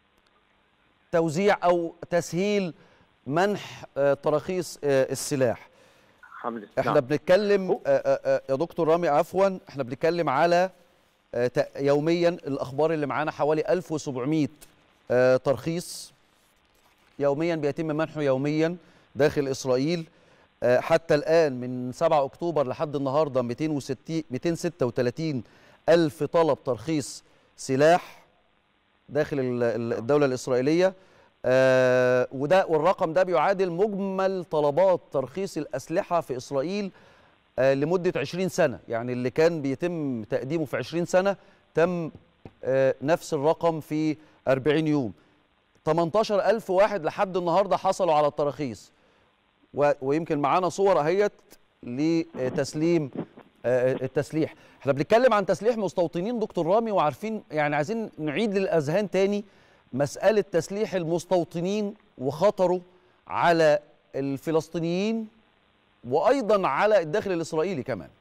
توزيع او تسهيل منح آه، تراخيص آه، السلاح حمل احنا نعم. بنتكلم هو- آه، آه، آه، يا دكتور رامي عفوا احنا بنتكلم على آه، ت- يوميا الاخبار اللي معانا حوالي 1700 آه، ترخيص يوميا بيتم منحه يوميا داخل اسرائيل آه، حتى الان من 7 اكتوبر لحد النهارده 260 236 الف طلب ترخيص سلاح داخل ال- ال- الدوله الاسرائيليه آه، وده والرقم ده بيعادل مجمل طلبات ترخيص الاسلحه في اسرائيل آه، لمده 20 سنه يعني اللي كان بيتم تقديمه في 20 سنه تم آه، نفس الرقم في 40 يوم 18000 واحد لحد النهارده حصلوا على التراخيص و- ويمكن معانا صور اهيت لتسليم آه، التسليح احنا بنتكلم عن تسليح مستوطنين دكتور رامي وعارفين يعني عايزين نعيد للاذهان تاني مساله تسليح المستوطنين وخطره على الفلسطينيين وايضا على الداخل الاسرائيلي كمان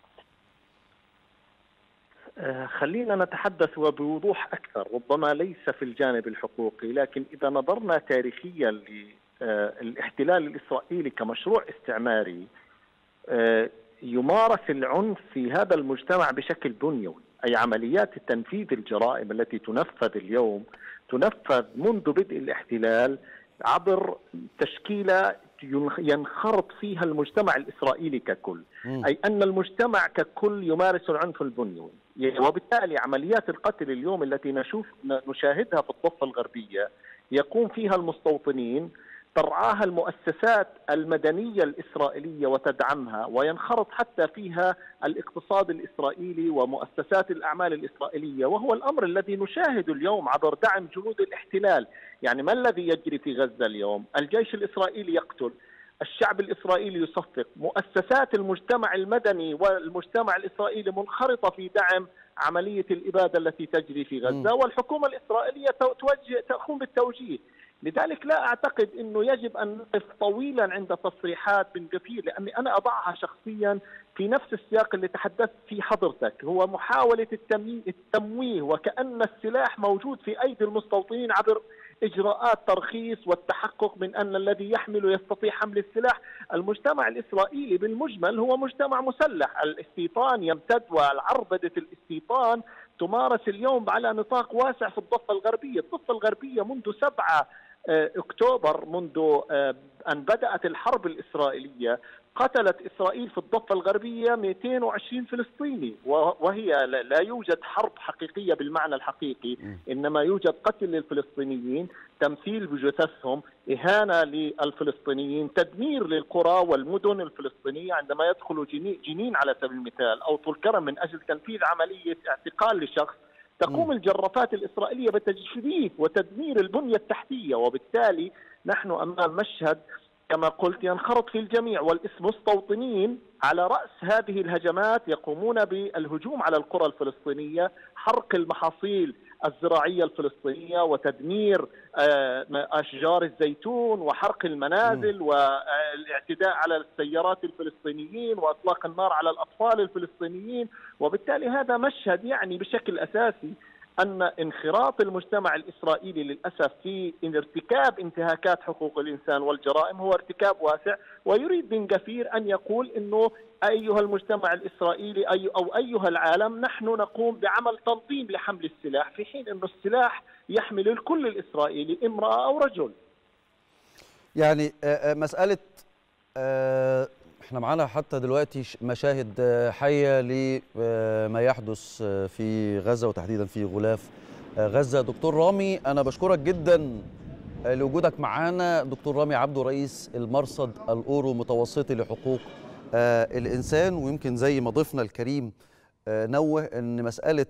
آه، خلينا نتحدث وبوضوح أكثر ربما ليس في الجانب الحقوقي لكن إذا نظرنا تاريخيا للاحتلال الإسرائيلي كمشروع استعماري آه، يمارس العنف في هذا المجتمع بشكل بنيوي أي عمليات تنفيذ الجرائم التي تنفذ اليوم تنفذ منذ بدء الاحتلال عبر تشكيلة ينخرط فيها المجتمع الإسرائيلي ككل مم. أي أن المجتمع ككل يمارس العنف البنيوي وبالتالي عمليات القتل اليوم التي نشوف نشاهدها في الضفة الغربية يقوم فيها المستوطنين ترعاها المؤسسات المدنية الإسرائيلية وتدعمها وينخرط حتى فيها الاقتصاد الإسرائيلي ومؤسسات الأعمال الإسرائيلية وهو الأمر الذي نشاهد اليوم عبر دعم جنود الاحتلال يعني ما الذي يجري في غزة اليوم الجيش الإسرائيلي يقتل الشعب الإسرائيلي يصفق مؤسسات المجتمع المدني والمجتمع الإسرائيلي منخرطة في دعم عملية الإبادة التي تجري في غزة والحكومة الإسرائيلية تو- توجه تقوم بالتوجيه لذلك لا اعتقد انه يجب ان نقف طويلا عند تصريحات بن غفير لاني انا اضعها شخصيا في نفس السياق اللي تحدثت فيه حضرتك هو محاوله التمي- التمويه وكان السلاح موجود في ايدي المستوطنين عبر اجراءات ترخيص والتحقق من ان الذي يحمل يستطيع حمل السلاح، المجتمع الاسرائيلي بالمجمل هو مجتمع مسلح، الاستيطان يمتد والعربده الاستيطان تمارس اليوم على نطاق واسع في الضفه الغربيه، الضفه الغربيه منذ سبعه آه، اكتوبر منذ آه، ان بدات الحرب الاسرائيليه قتلت اسرائيل في الضفه الغربيه 220 فلسطيني و- وهي لا لا يوجد حرب حقيقيه بالمعنى الحقيقي انما يوجد قتل للفلسطينيين تمثيل بجثثهم اهانه للفلسطينيين تدمير للقرى والمدن الفلسطينيه عندما يدخل جني- جنين على سبيل المثال او طول كرم من اجل تنفيذ عمليه اعتقال لشخص تقوم الجرافات الإسرائيلية بتجفيف وتدمير البنية التحتية وبالتالي نحن أمام مشهد كما قلت ينخرط في الجميع والمستوطنين على رأس هذه الهجمات يقومون بالهجوم على القرى الفلسطينية حرق المحاصيل الزراعية الفلسطينية وتدمير آه، أشجار الزيتون وحرق المنازل والاعتداء على السيارات الفلسطينيين وإطلاق النار على الأطفال الفلسطينيين وبالتالي هذا مشهد يعني بشكل أساسي أن انخراط المجتمع الإسرائيلي للأسف في ارتكاب انتهاكات حقوق الإنسان والجرائم هو ارتكاب واسع ويريد بن غفير أن يقول أنه أيها المجتمع الإسرائيلي أي أو أيها العالم نحن نقوم بعمل تنظيم لحمل السلاح في حين أن السلاح يحمل الكل الإسرائيلي امرأة أو رجل يعني آه، آه، مسألة آه، احنا معانا حتى دلوقتي ش- مشاهد آه، حية لما يحدث آه، في غزة وتحديدا في غلاف آه، غزة دكتور رامي أنا بشكرك جدا آه، لوجودك معانا دكتور رامي عبده رئيس المرصد الأورو متوسطي لحقوق آه، الإنسان ويمكن زي ما ضيفنا الكريم آه، نوه أن مسألة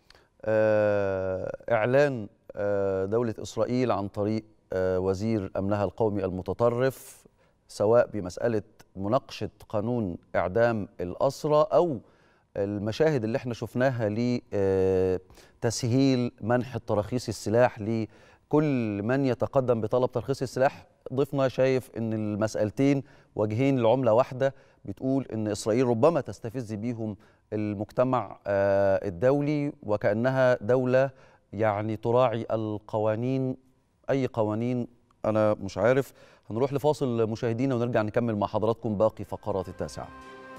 آه، إعلان آه، دولة إسرائيل عن طريق آه، وزير أمنها القومي المتطرف سواء بمسألة مناقشة قانون إعدام الأسرى أو المشاهد اللي احنا شفناها لتسهيل منح التراخيص السلاح لكل من يتقدم بطلب ترخيص السلاح ضيفنا شايف ان المسألتين وجهين لعملة واحدة بتقول ان اسرائيل ربما تستفز بيهم المجتمع آه، الدولي وكأنها دولة يعني تراعي القوانين اي قوانين انا مش عارف هنروح لفاصل مشاهدينا ونرجع نكمل مع حضراتكم باقي فقرات التاسعه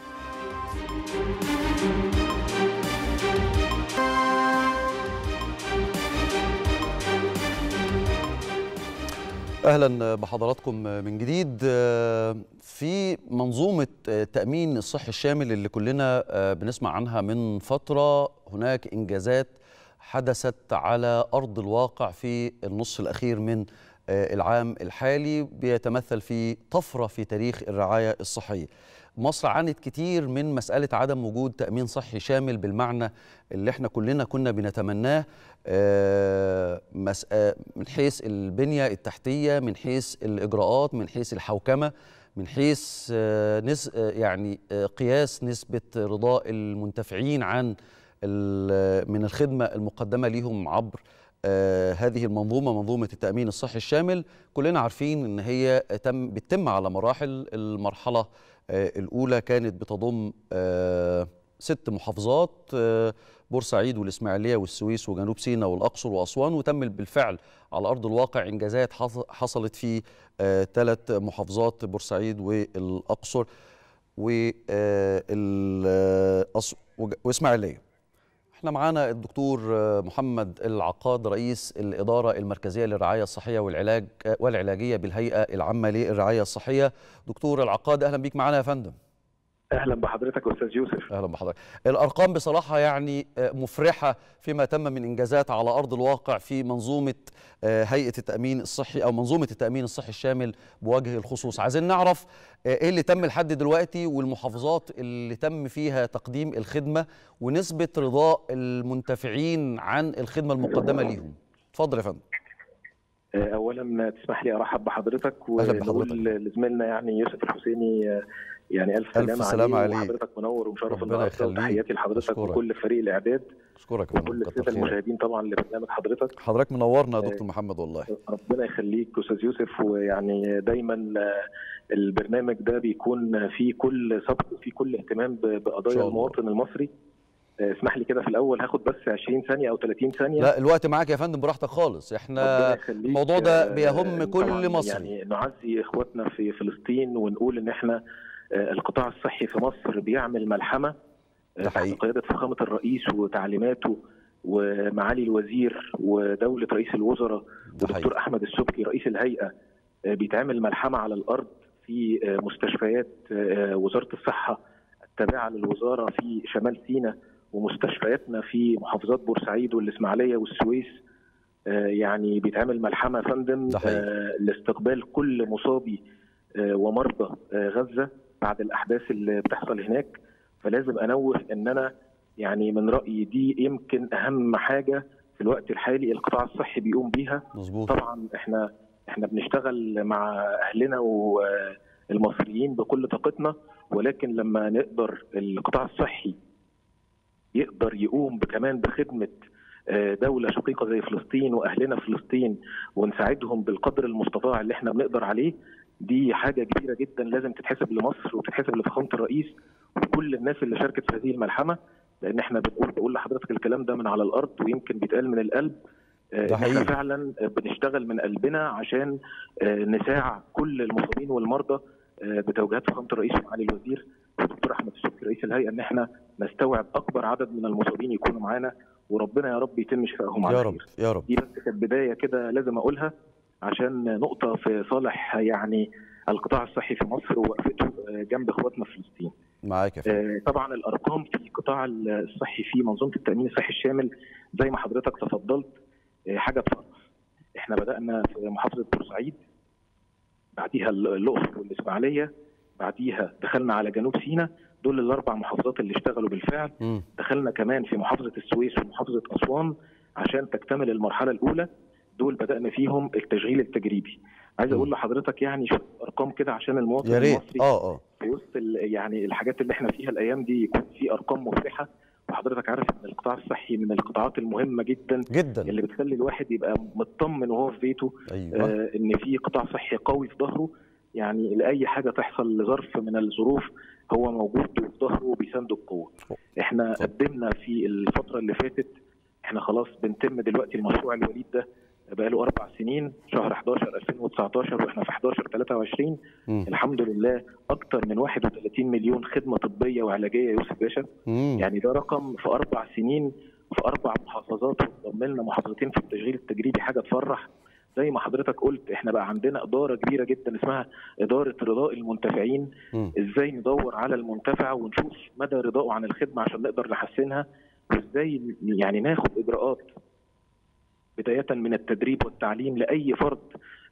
اهلا بحضراتكم من جديد آه، في منظومه التامين الصحي الشامل اللي كلنا آه، بنسمع عنها من فتره هناك انجازات حدثت على ارض الواقع في النصف الاخير من العام الحالي بيتمثل في طفرة في تاريخ الرعاية الصحية مصر عانت كتير من مسألة عدم وجود تأمين صحي شامل بالمعنى اللي احنا كلنا كنا بنتمناه من حيث البنية التحتية من حيث الإجراءات من حيث الحوكمة من حيث نس يعني قياس نسبة رضاء المنتفعين عن من الخدمة المقدمة لهم عبر آه هذه المنظومة منظومة التأمين الصحي الشامل كلنا عارفين أن هي تم بتتم على مراحل المرحلة آه الأولى كانت بتضم آه ست محافظات آه بورسعيد والإسماعيلية والسويس وجنوب سيناء والأقصر وأسوان وتم بالفعل على أرض الواقع إنجازات حصلت في آه ثلاث محافظات بورسعيد والأقصر وإسماعيلية احنا معانا الدكتور محمد العقاد رئيس الإدارة المركزية للرعاية الصحية والعلاج والعلاجية بالهيئة العامة للرعاية الصحية دكتور العقاد أهلا بيك معانا يا فندم اهلا بحضرتك استاذ يوسف اهلا بحضرتك الارقام بصراحه يعني مفرحه فيما تم من انجازات على ارض الواقع في منظومه هيئه التامين الصحي او منظومه التامين الصحي الشامل بوجه الخصوص عايزين نعرف ايه اللي تم لحد دلوقتي والمحافظات اللي تم فيها تقديم الخدمه ونسبه رضاء المنتفعين عن الخدمه المقدمه ليهم اتفضل يا فندم اولا تسمح لي ارحب بحضرتك ونقول لزميلنا يعني يوسف الحسيني يعني الف سلامه الف سلامه عليك وحضرتك منور ومشرف النهارده وتحياتي لحضرتك وكل فريق الاعداد اشكرك وكل الساده المشاهدين طبعا لبرنامج حضرتك حضرتك منورنا يا دكتور محمد والله ربنا يخليك استاذ يوسف ويعني دايما البرنامج ده بيكون فيه كل سبق وفيه كل اهتمام بقضايا المواطن المصري اسمح لي كده في الاول هاخد بس 20 ثانيه او 30 ثانيه لا الوقت معاك يا فندم براحتك خالص احنا الموضوع ده بيهم كل مصري يعني نعزي اخواتنا في فلسطين ونقول ان احنا القطاع الصحي في مصر بيعمل ملحمه تحت قياده فخامه الرئيس وتعليماته ومعالي الوزير ودوله رئيس الوزراء والدكتور احمد السبكي رئيس الهيئه بيتعمل ملحمه على الارض في مستشفيات وزاره الصحه التابعه للوزاره في شمال سيناء ومستشفياتنا في محافظات بورسعيد والاسماعيليه والسويس يعني بيتعمل ملحمه يا فندم لاستقبال كل مصابي ومرضى غزه بعد الاحداث اللي بتحصل هناك فلازم انوه ان انا يعني من رايي دي يمكن اهم حاجه في الوقت الحالي القطاع الصحي بيقوم بيها مظبوط طبعا احنا احنا بنشتغل مع اهلنا والمصريين بكل طاقتنا ولكن لما نقدر القطاع الصحي يقدر يقوم كمان بخدمه دولة شقيقة زي فلسطين وأهلنا في فلسطين ونساعدهم بالقدر المستطاع اللي احنا بنقدر عليه دي حاجة كبيرة جدا لازم تتحسب لمصر وتتحسب لفخامة الرئيس وكل الناس اللي شاركت في هذه الملحمة لأن احنا بنقول بقول لحضرتك الكلام ده من على الأرض ويمكن بيتقال من القلب ده احنا فعلا بنشتغل من قلبنا عشان نساعد كل المصابين والمرضى بتوجيهات فخامه الرئيس ومعالي الوزير والدكتور احمد الشكري رئيس الهيئه ان احنا نستوعب اكبر عدد من المصابين يكونوا معانا وربنا يا رب يتم شفائهم على يا رب يا رب دي بس كانت بدايه كده لازم اقولها عشان نقطه في صالح يعني القطاع الصحي في مصر ووقفته جنب اخواتنا في فلسطين. معاك يا فندم. طبعا الارقام في القطاع الصحي في منظومه التامين الصحي الشامل زي ما حضرتك تفضلت حاجه تفرح. احنا بدانا في محافظه بورسعيد بعديها الاقصر والاسماعيليه بعديها دخلنا على جنوب سيناء دول الاربع محافظات اللي اشتغلوا بالفعل م. دخلنا كمان في محافظه السويس ومحافظه اسوان عشان تكتمل المرحله الاولى دول بدانا فيهم التشغيل التجريبي عايز اقول لحضرتك يعني شويه ارقام كده عشان المواطن يا ريت المصري اه اه في وسط يعني الحاجات اللي احنا فيها الايام دي يكون في ارقام مفرحه وحضرتك عارف ان القطاع الصحي من القطاعات المهمه جدا جدا اللي بتخلي الواحد يبقى مطمن وهو في بيته أيوة. آه ان في قطاع صحي قوي في ظهره يعني لاي حاجه تحصل لظرف من الظروف هو موجود في ظهره وبيسانده بقوه. احنا طب. قدمنا في الفتره اللي فاتت احنا خلاص بنتم دلوقتي المشروع الوليد ده بقاله اربع سنين شهر 11 2019 واحنا في 11 23 مم. الحمد لله اكثر من 31 مليون خدمه طبيه وعلاجيه يوسف باشا مم. يعني ده رقم في اربع سنين في اربع محافظات وضم لنا محافظتين في التشغيل التجريبي حاجه تفرح زي ما حضرتك قلت احنا بقى عندنا اداره كبيره جدا اسمها اداره رضاء المنتفعين مم. ازاي ندور على المنتفع ونشوف مدى رضائه عن الخدمه عشان نقدر نحسنها وازاي يعني ناخد اجراءات بدايه من التدريب والتعليم لاي فرد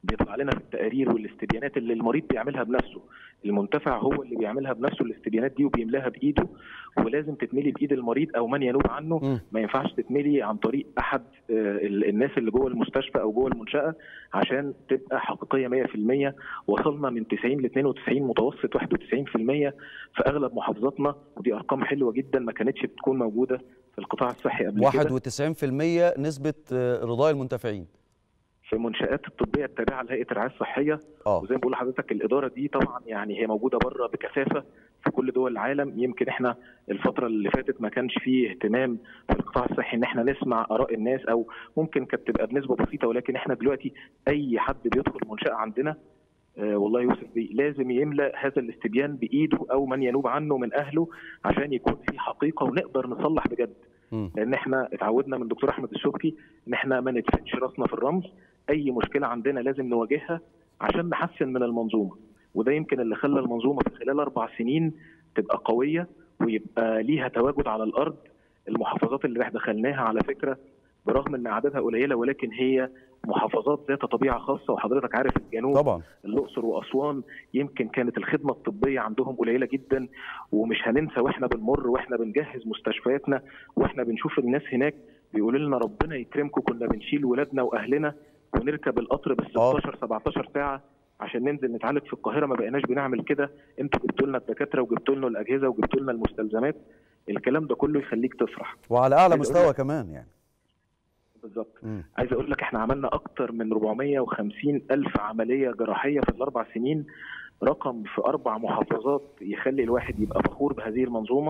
بيطلع لنا في التقارير والاستبيانات اللي المريض بيعملها بنفسه المنتفع هو اللي بيعملها بنفسه الاستبيانات دي وبيملاها بايده ولازم تتملي بايد المريض او من ينوب عنه م. ما ينفعش تتملي عن طريق احد آه، ال- الناس اللي جوه المستشفى او جوه المنشاه عشان تبقى حقيقيه 100% وصلنا من 90 ل 92 متوسط 91% في اغلب محافظاتنا ودي ارقام حلوه جدا ما كانتش بتكون موجوده في القطاع الصحي قبل كده 91% نسبه آه، رضاء المنتفعين في المنشآت الطبية التابعة لهيئة الرعاية الصحية اه وزي ما بقول لحضرتك الإدارة دي طبعا يعني هي موجودة بره بكثافة في كل دول العالم يمكن احنا الفترة اللي فاتت ما كانش فيه اهتمام في القطاع الصحي ان احنا نسمع آراء الناس او ممكن كانت تبقى بنسبة بسيطة ولكن احنا دلوقتي أي حد بيدخل منشأة عندنا آه والله يوسف بي لازم يملأ هذا الاستبيان بإيده أو من ينوب عنه من أهله عشان يكون في حقيقة ونقدر نصلح بجد مم. لان احنا اتعودنا من دكتور احمد الشبكي ان احنا ما ندفنش راسنا في الرمل اي مشكله عندنا لازم نواجهها عشان نحسن من المنظومه وده يمكن اللي خلى المنظومه في خلال اربع سنين تبقى قويه ويبقى ليها تواجد على الارض المحافظات اللي احنا دخلناها على فكره برغم ان اعدادها قليله ولكن هي محافظات ذات طبيعه خاصه وحضرتك عارف الجنوب طبعا الاقصر واسوان يمكن كانت الخدمه الطبيه عندهم قليله جدا ومش هننسى واحنا بنمر واحنا بنجهز مستشفياتنا واحنا بنشوف الناس هناك بيقولوا لنا ربنا يكرمكم كنا بنشيل ولادنا واهلنا ونركب القطر بال 16 17 ساعه عشان ننزل نتعالج في القاهره ما بقيناش بنعمل كده انتوا جبتوا لنا الدكاتره وجبتوا لنا الاجهزه وجبتوا لنا المستلزمات الكلام ده كله يخليك تفرح وعلى اعلى عايز أقول مستوى لك- كمان يعني بالظبط مم. عايز اقول لك احنا عملنا اكتر من 450 الف عمليه جراحيه في الاربع سنين رقم في اربع محافظات يخلي الواحد يبقى فخور بهذه المنظومه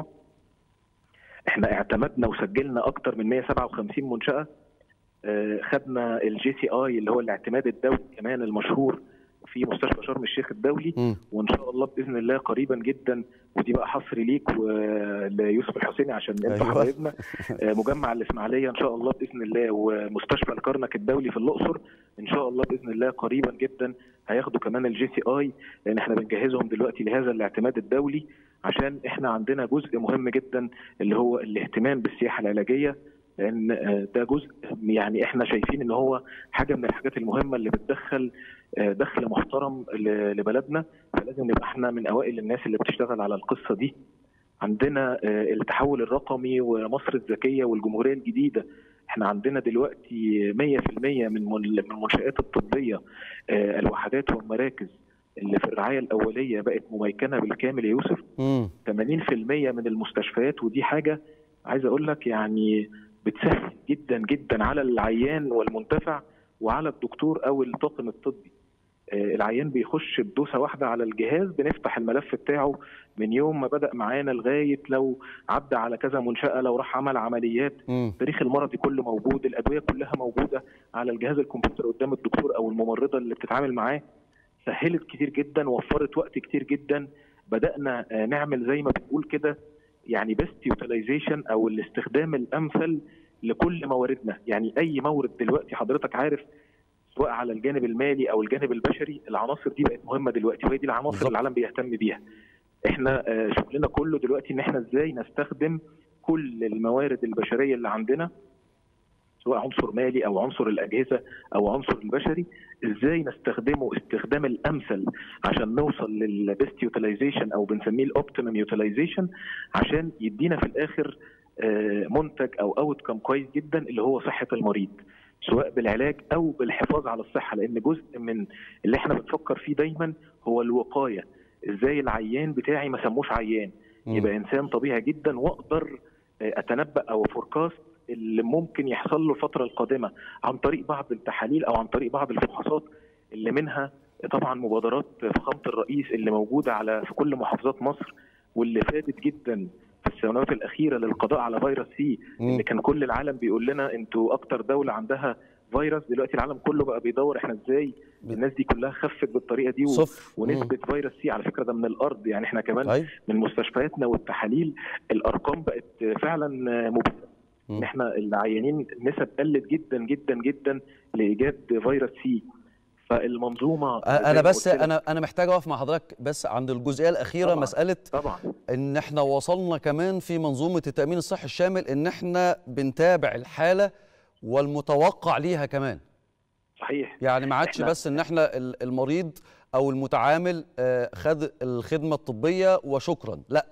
احنا اعتمدنا وسجلنا اكتر من 157 منشاه آه، خدنا الجي سي اي اللي هو الاعتماد الدولي كمان المشهور في مستشفى شرم الشيخ الدولي مم. وان شاء الله باذن الله قريبا جدا ودي بقى حصر ليك وليوسف الحسيني عشان انت أيوة. حبايبنا آه، مجمع الاسماعيليه ان شاء الله باذن الله ومستشفى الكرنك الدولي في الاقصر ان شاء الله باذن الله قريبا جدا هياخدوا كمان الجي سي اي لان احنا بنجهزهم دلوقتي لهذا الاعتماد الدولي عشان احنا عندنا جزء مهم جدا اللي هو الاهتمام بالسياحه العلاجيه لان آه، ده جزء يعني احنا شايفين ان هو حاجه من الحاجات المهمه اللي بتدخل آه، دخل محترم ل- لبلدنا فلازم نبقى احنا من اوائل الناس اللي بتشتغل على القصه دي عندنا آه، التحول الرقمي ومصر الذكيه والجمهوريه الجديده احنا عندنا دلوقتي 100% من من من المنشآت الطبيه آه، الوحدات والمراكز اللي في الرعايه الاوليه بقت مميكنه بالكامل يا يوسف مم. 80% من المستشفيات ودي حاجه عايز اقول لك يعني بتسهل جدا جدا على العيان والمنتفع وعلى الدكتور او الطاقم الطبي آه، العيان بيخش بدوسه واحده على الجهاز بنفتح الملف بتاعه من يوم ما بدا معانا لغايه لو عدى على كذا منشاه لو راح عمل عمليات مم. التاريخ المرضي كله موجود الادويه كلها موجوده على الجهاز الكمبيوتر قدام الدكتور او الممرضه اللي بتتعامل معاه سهلت كتير جدا وفرت وقت كتير جدا بدانا آه، نعمل زي ما بنقول كده يعني بيست يوتيلايزيشن او الاستخدام الامثل لكل مواردنا يعني اي مورد دلوقتي حضرتك عارف سواء على الجانب المالي او الجانب البشري العناصر دي بقت مهمه دلوقتي وهي دي العناصر بالظبط. اللي العالم بيهتم بيها احنا آه، شغلنا كله دلوقتي ان احنا ازاي نستخدم كل الموارد البشريه اللي عندنا سواء عنصر مالي او عنصر الاجهزه او عنصر البشري ازاي نستخدمه استخدام الامثل عشان نوصل للبيست يوتيلايزيشن او بنسميه الاوبتيمم يوتيلايزيشن عشان يدينا في الاخر آه، منتج او اوت كم كويس جدا اللي هو صحه المريض سواء بالعلاج او بالحفاظ على الصحه لان جزء من اللي احنا بنفكر فيه دايما هو الوقايه ازاي العيان بتاعي ما سموش عيان مم. يبقى انسان طبيعي جدا واقدر آه، اتنبا او فوركاست اللي ممكن يحصل له الفتره القادمه عن طريق بعض التحاليل او عن طريق بعض الفحوصات اللي منها طبعا مبادرات فخامه الرئيس اللي موجوده على في كل محافظات مصر واللي فادت جدا في السنوات الاخيره للقضاء على فيروس سي مم. اللي كان كل العالم بيقول لنا انتوا اكتر دوله عندها فيروس دلوقتي العالم كله بقى بيدور احنا ازاي الناس دي كلها خفت بالطريقه دي و... صفر ونسبه فيروس سي على فكره ده من الارض يعني احنا كمان طيب من مستشفياتنا والتحاليل الارقام بقت فعلا مبهره مم. ان احنا العيانين نسب قلت جدا جدا جدا لايجاد فيروس سي فالمنظومه زي انا ما بس قلت لك- انا انا محتاج اقف مع حضرتك بس عند الجزئيه الاخيره طبعاً. مساله طبعا ان احنا وصلنا كمان في منظومه التامين الصحي الشامل ان احنا بنتابع الحاله والمتوقع ليها كمان صحيح يعني ما عادش إحنا- بس ان احنا ال- المريض او المتعامل آه، خد الخدمه الطبيه وشكرا لا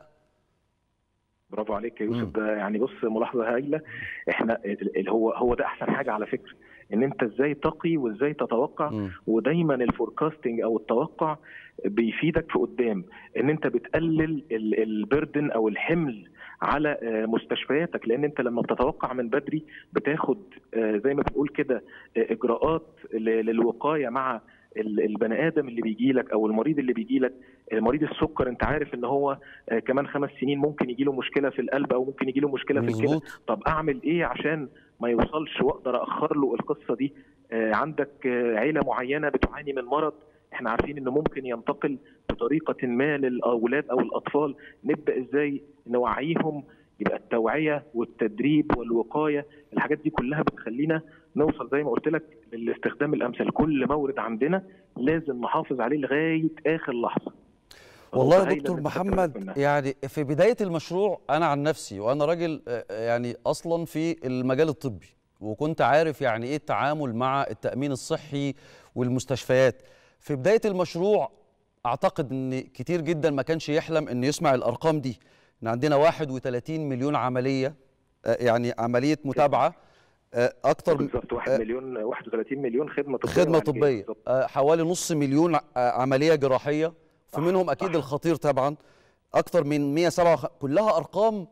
برافو عليك يا مم. يوسف ده يعني بص ملاحظه هايله احنا ال- ال- هو هو ده احسن حاجه على فكره ان انت ازاي تقي وازاي تتوقع مم. ودايما الفوركاستنج او التوقع بيفيدك في قدام ان انت بتقلل ال- البردن او الحمل على آه، مستشفياتك لان انت لما بتتوقع من بدري بتاخد آه، زي ما بنقول كده آه، اجراءات ل- للوقايه مع ال- البني ادم اللي بيجي لك او المريض اللي بيجي لك مريض السكر انت عارف ان هو آه، كمان خمس سنين ممكن يجي له مشكله في القلب او ممكن يجي له مشكله في الكلى مظبوط طب اعمل ايه عشان ما يوصلش واقدر اخر له القصه دي آه، عندك آه، عيله معينه بتعاني من مرض احنا عارفين انه ممكن ينتقل بطريقه ما للاولاد او الاطفال نبدا ازاي نوعيهم يبقى التوعيه والتدريب والوقايه الحاجات دي كلها بتخلينا نوصل زي ما قلت لك للاستخدام الامثل كل مورد عندنا لازم نحافظ عليه لغايه اخر لحظه والله فنقطة يا هايلة دكتور إن أنت تتكلم محمد منها. يعني في بدايه المشروع انا عن نفسي وانا راجل آه، يعني اصلا في المجال الطبي وكنت عارف يعني ايه التعامل مع التامين الصحي والمستشفيات في بدايه المشروع اعتقد ان كتير جدا ما كانش يحلم ان يسمع الارقام دي ان عندنا 31 مليون عمليه آه، يعني عمليه متابعه آه، اكتر من بالظبط 1 آه، مليون 31 مليون خدمه طبيه خدمه وعلاجية. طبيه بالظبط. آه، حوالي نص مليون ع- آه، عمليه جراحيه في صح، منهم اكيد صح. الخطير طبعا اكتر من 107 كلها ارقام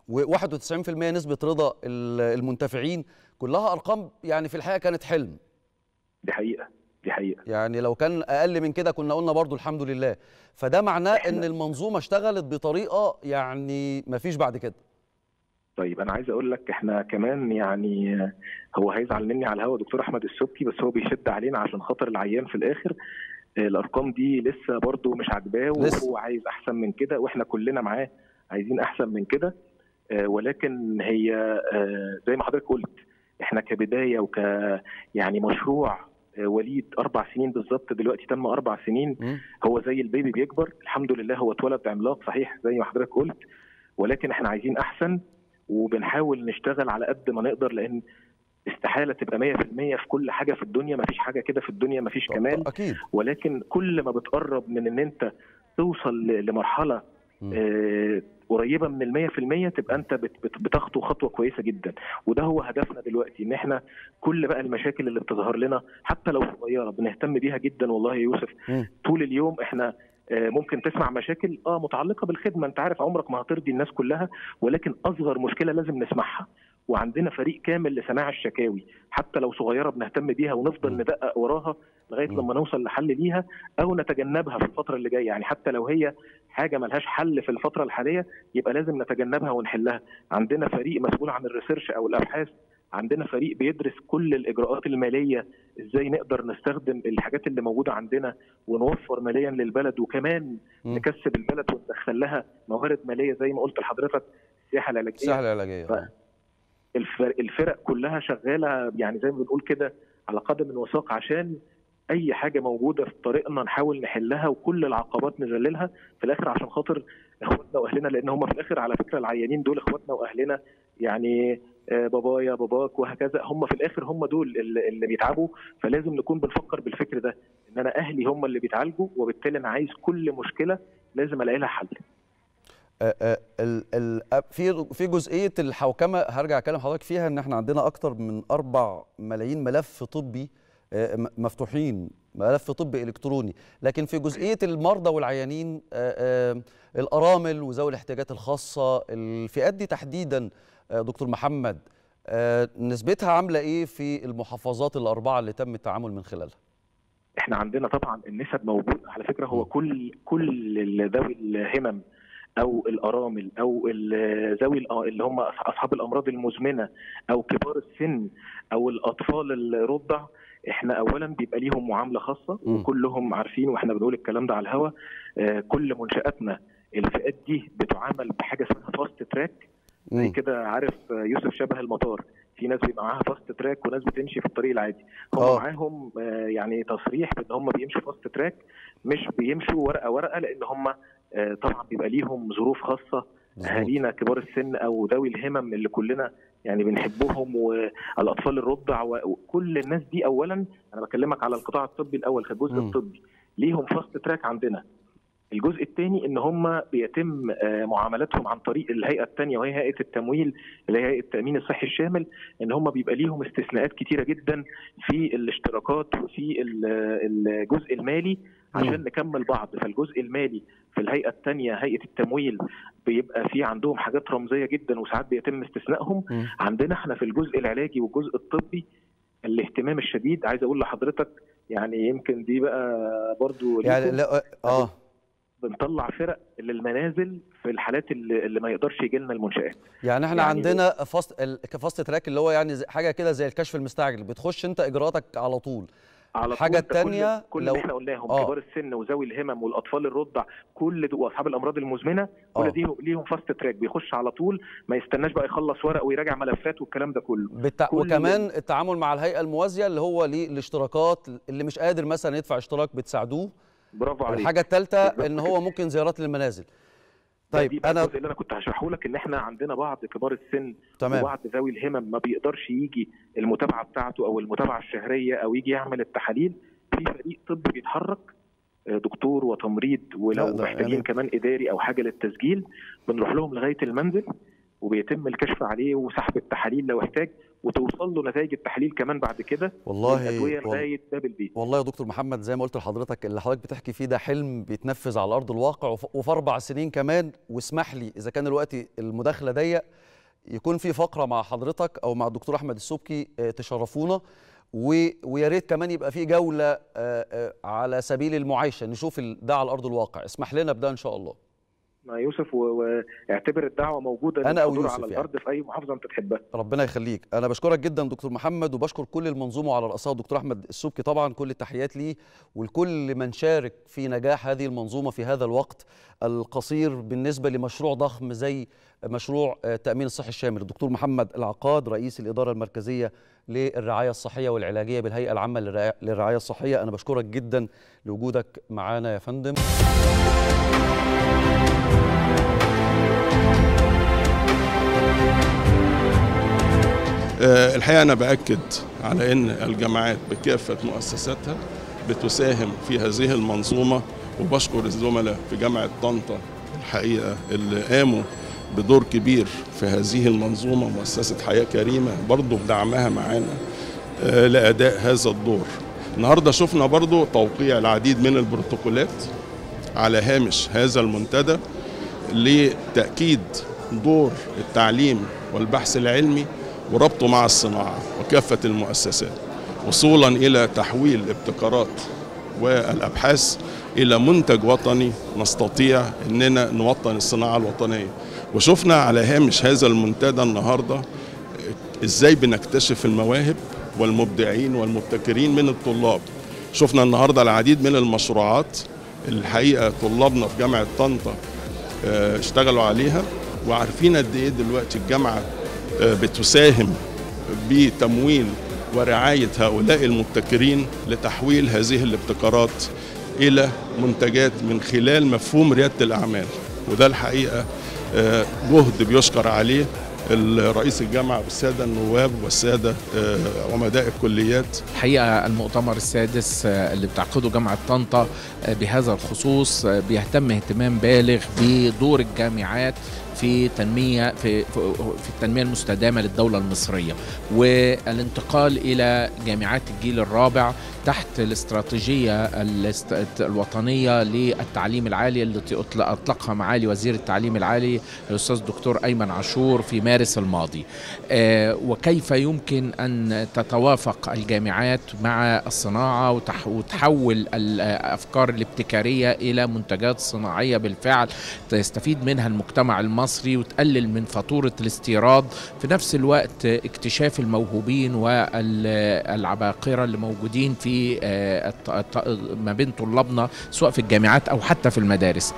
و91% نسبه رضا ال- المنتفعين كلها ارقام يعني في الحقيقه كانت حلم دي حقيقه دي حقيقه يعني لو كان اقل من كده كنا قلنا برضو الحمد لله فده معناه إحنا- ان المنظومه اشتغلت بطريقه يعني ما فيش بعد كده طيب انا عايز اقول لك احنا كمان يعني آه، هو هيزعل مني على الهوا دكتور احمد السبكي بس هو بيشد علينا عشان خاطر العيان في الاخر آه، الارقام دي لسه برضو مش عاجباه لسه. وهو عايز احسن من كده واحنا كلنا معاه عايزين احسن من كده آه، ولكن هي آه، زي ما حضرتك قلت احنا كبدايه وك يعني مشروع آه، وليد اربع سنين بالظبط دلوقتي تم اربع سنين مم. هو زي البيبي بيكبر الحمد لله هو اتولد عملاق صحيح زي ما حضرتك قلت ولكن احنا عايزين احسن وبنحاول نشتغل على قد ما نقدر لان استحاله تبقى 100% في كل حاجه في الدنيا ما فيش حاجه كده في الدنيا ما فيش كمال اكيد ولكن كل ما بتقرب من ان انت توصل ل- لمرحله مم. آه، قريبه من المية في المية تبقى انت بت- بت- بتخطو خطوه كويسه جدا وده هو هدفنا دلوقتي ان احنا كل بقى المشاكل اللي بتظهر لنا حتى لو صغيره بنهتم بيها جدا والله يا يوسف مم. طول اليوم احنا آه، ممكن تسمع مشاكل اه متعلقه بالخدمه انت عارف عمرك ما هترضي الناس كلها ولكن اصغر مشكله لازم نسمعها وعندنا فريق كامل لسماع الشكاوي حتى لو صغيره بنهتم بيها ونفضل مم. ندقق وراها لغايه مم. لما نوصل لحل ليها او نتجنبها في الفتره اللي جايه يعني حتى لو هي حاجه ملهاش حل في الفتره الحاليه يبقى لازم نتجنبها ونحلها عندنا فريق مسؤول عن الريسيرش او الابحاث عندنا فريق بيدرس كل الاجراءات الماليه ازاي نقدر نستخدم الحاجات اللي موجوده عندنا ونوفر ماليا للبلد وكمان مم. نكسب البلد وندخل لها موارد ماليه زي ما قلت لحضرتك السياحه العلاجيه الساحه العلاجيه آه. الفرق, الفرق كلها شغاله يعني زي ما بنقول كده على قدم وساق عشان اي حاجه موجوده في طريقنا نحاول نحلها وكل العقبات نذللها في الاخر عشان خاطر اخواتنا واهلنا لان هم في الاخر على فكره العيانين دول اخواتنا واهلنا يعني آه، بابايا باباك وهكذا هم في الاخر هم دول اللي, اللي بيتعبوا فلازم نكون بنفكر بالفكر ده ان انا اهلي هم اللي بيتعالجوا وبالتالي انا عايز كل مشكله لازم الاقي لها حل آه، آه، ال- ال- آه، في في جزئيه الحوكمه هرجع اكلم حضرتك فيها ان احنا عندنا اكتر من 4 ملايين ملف طبي آه، م- مفتوحين ملف طبي الكتروني لكن في جزئيه المرضى والعيانين آه، آه، الارامل وذوي الاحتياجات الخاصه الفئات دي تحديدا آه، دكتور محمد آه، نسبتها عامله ايه في المحافظات الاربعه اللي تم التعامل من خلالها احنا عندنا طبعا النسب موجوده على فكره هو م. كل كل ال- ذوي الهمم او الارامل او ال- ذوي الأ- اللي هم اصحاب الامراض المزمنه او كبار السن او الاطفال الرضع احنا اولا بيبقى ليهم معامله خاصه م. وكلهم عارفين واحنا بنقول الكلام ده على الهوا آه، كل منشاتنا الفئات دي بتعامل بحاجه اسمها فاست تراك زي مم. كده عارف آه، يوسف شبه المطار في ناس بيبقى معاها فاست تراك وناس بتمشي في الطريق العادي هم آه. معاهم آه، يعني تصريح بان هم بيمشوا فاست تراك مش بيمشوا ورقه ورقه لان هم آه، طبعا بيبقى ليهم ظروف خاصه مظبوط. اهالينا كبار السن او ذوي الهمم اللي كلنا يعني بنحبهم والاطفال الرضع وكل الناس دي اولا انا بكلمك على القطاع الطبي الاول كجزء مم. الطبي ليهم فاست تراك عندنا الجزء الثاني ان هم بيتم آه، معاملاتهم عن طريق الهيئه الثانيه وهي هيئه التمويل اللي هي هيئه التامين الصحي الشامل ان هم بيبقى ليهم استثناءات كتيره جدا في الاشتراكات وفي ال- الجزء المالي عشان مم. نكمل بعض فالجزء المالي في الهيئه الثانيه هيئه التمويل بيبقى في عندهم حاجات رمزيه جدا وساعات بيتم استثنائهم مم. عندنا احنا في الجزء العلاجي والجزء الطبي الاهتمام الشديد عايز اقول لحضرتك يعني يمكن دي بقى برضو يعني ليكم. لا اه بنطلع فرق للمنازل في الحالات اللي, اللي ما يقدرش يجي لنا المنشات يعني احنا يعني عندنا فاست ال- كفاست تراك اللي هو يعني زي- حاجه كده زي الكشف المستعجل بتخش انت اجراءاتك على طول على الحاجة طول ده التانية كل, كل لو- اللي احنا قلناهم آه. كبار السن وذوي الهمم والاطفال الرضع كل دول واصحاب الامراض المزمنه آه. كل دي ليهم فاست تراك بيخش على طول ما يستناش بقى يخلص ورق ويراجع ملفات والكلام ده كله بتاع كل- وكمان التعامل مع الهيئه الموازيه اللي هو ليه الاشتراكات اللي مش قادر مثلا يدفع اشتراك بتساعدوه برافو عليك الحاجه الثالثه بالظبط ان كده. هو ممكن زيارات للمنازل طيب طيب دي انا الجزء اللي انا كنت هشرحه لك ان احنا عندنا بعض كبار السن تمام وبعض ذوي الهمم ما بيقدرش يجي المتابعه بتاعته او المتابعه الشهريه او يجي يعمل التحاليل في فريق طبي بيتحرك آه، دكتور وتمريض لا، ولو ده محتاجين يعني- كمان اداري او حاجه للتسجيل بنروح لهم لغايه المنزل وبيتم الكشف عليه وسحب التحاليل لو احتاج وتوصل له نتائج التحاليل كمان بعد كده والله والادويه وال- لغايه باب البيت والله يا دكتور محمد زي ما قلت لحضرتك اللي حضرتك بتحكي فيه ده حلم بيتنفذ على ارض الواقع وف- وفي اربع سنين كمان واسمح لي اذا كان الوقت المداخله ضيق يكون في فقره مع حضرتك او مع الدكتور احمد السبكي آه، تشرفونا و- ويا ريت كمان يبقى في جوله آه، آه، على سبيل المعايشه نشوف ال- ده على ارض الواقع اسمح لنا بده ان شاء الله مع يوسف و- واعتبر الدعوه موجوده أنا أو للحضور يوسف على يعني. الارض في اي محافظه انت تحبها ربنا يخليك انا بشكرك جدا دكتور محمد وبشكر كل المنظومه وعلى راسها الدكتور احمد السبكي طبعا كل التحيات ليه ولكل من شارك في نجاح هذه المنظومه في هذا الوقت القصير بالنسبه لمشروع ضخم زي مشروع آه، التامين الصحي الشامل الدكتور محمد العقاد رئيس الاداره المركزيه للرعايه الصحيه والعلاجيه بالهيئه العامه للرعاية- للرعايه الصحيه انا بشكرك جدا لوجودك معانا يا فندم آه، الحقيقة أنا بأكد على أن الجامعات بكافة مؤسساتها بتساهم في هذه المنظومة وبشكر الزملاء في جامعة طنطا الحقيقة اللي قاموا بدور كبير في هذه المنظومة مؤسسة حياة كريمة برضو بدعمها معانا آه، لأداء هذا الدور النهاردة شفنا برضو توقيع العديد من البروتوكولات على هامش هذا المنتدى لتأكيد دور التعليم والبحث العلمي وربطه مع الصناعة وكافة المؤسسات وصولا إلى تحويل الابتكارات والأبحاث إلى منتج وطني نستطيع أننا نوطن الصناعة الوطنية وشفنا على هامش هذا المنتدى النهاردة إزاي بنكتشف المواهب والمبدعين والمبتكرين من الطلاب شفنا النهاردة العديد من المشروعات الحقيقة طلابنا في جامعة طنطا آه، اشتغلوا عليها وعارفين قد ايه دلوقتي الجامعه آه، بتساهم بتمويل ورعايه هؤلاء المبتكرين لتحويل هذه الابتكارات الى منتجات من خلال مفهوم رياده الاعمال وده الحقيقه آه، جهد بيشكر عليه رئيس الجامعه والساده النواب والساده آه، عمداء الكليات الحقيقه المؤتمر السادس آه، اللي بتعقده جامعه طنطا آه، بهذا الخصوص آه، بيهتم اهتمام بالغ بدور الجامعات في تنميه في في في التنميه المستدامه للدوله المصريه والانتقال الى جامعات الجيل الرابع تحت الاستراتيجيه الاست- الوطنيه للتعليم العالي التي أطلق- اطلقها معالي وزير التعليم العالي الاستاذ الدكتور ايمن عاشور في مارس الماضي آه، وكيف يمكن ان تتوافق الجامعات مع الصناعه وتح- وتحول الافكار الابتكاريه الى منتجات صناعيه بالفعل يستفيد منها المجتمع المصري وتقلل من فاتوره الاستيراد في نفس الوقت اكتشاف الموهوبين والعباقره اللي موجودين في آه، الط- الط- ما بين طلابنا سواء في الجامعات او حتى في المدارس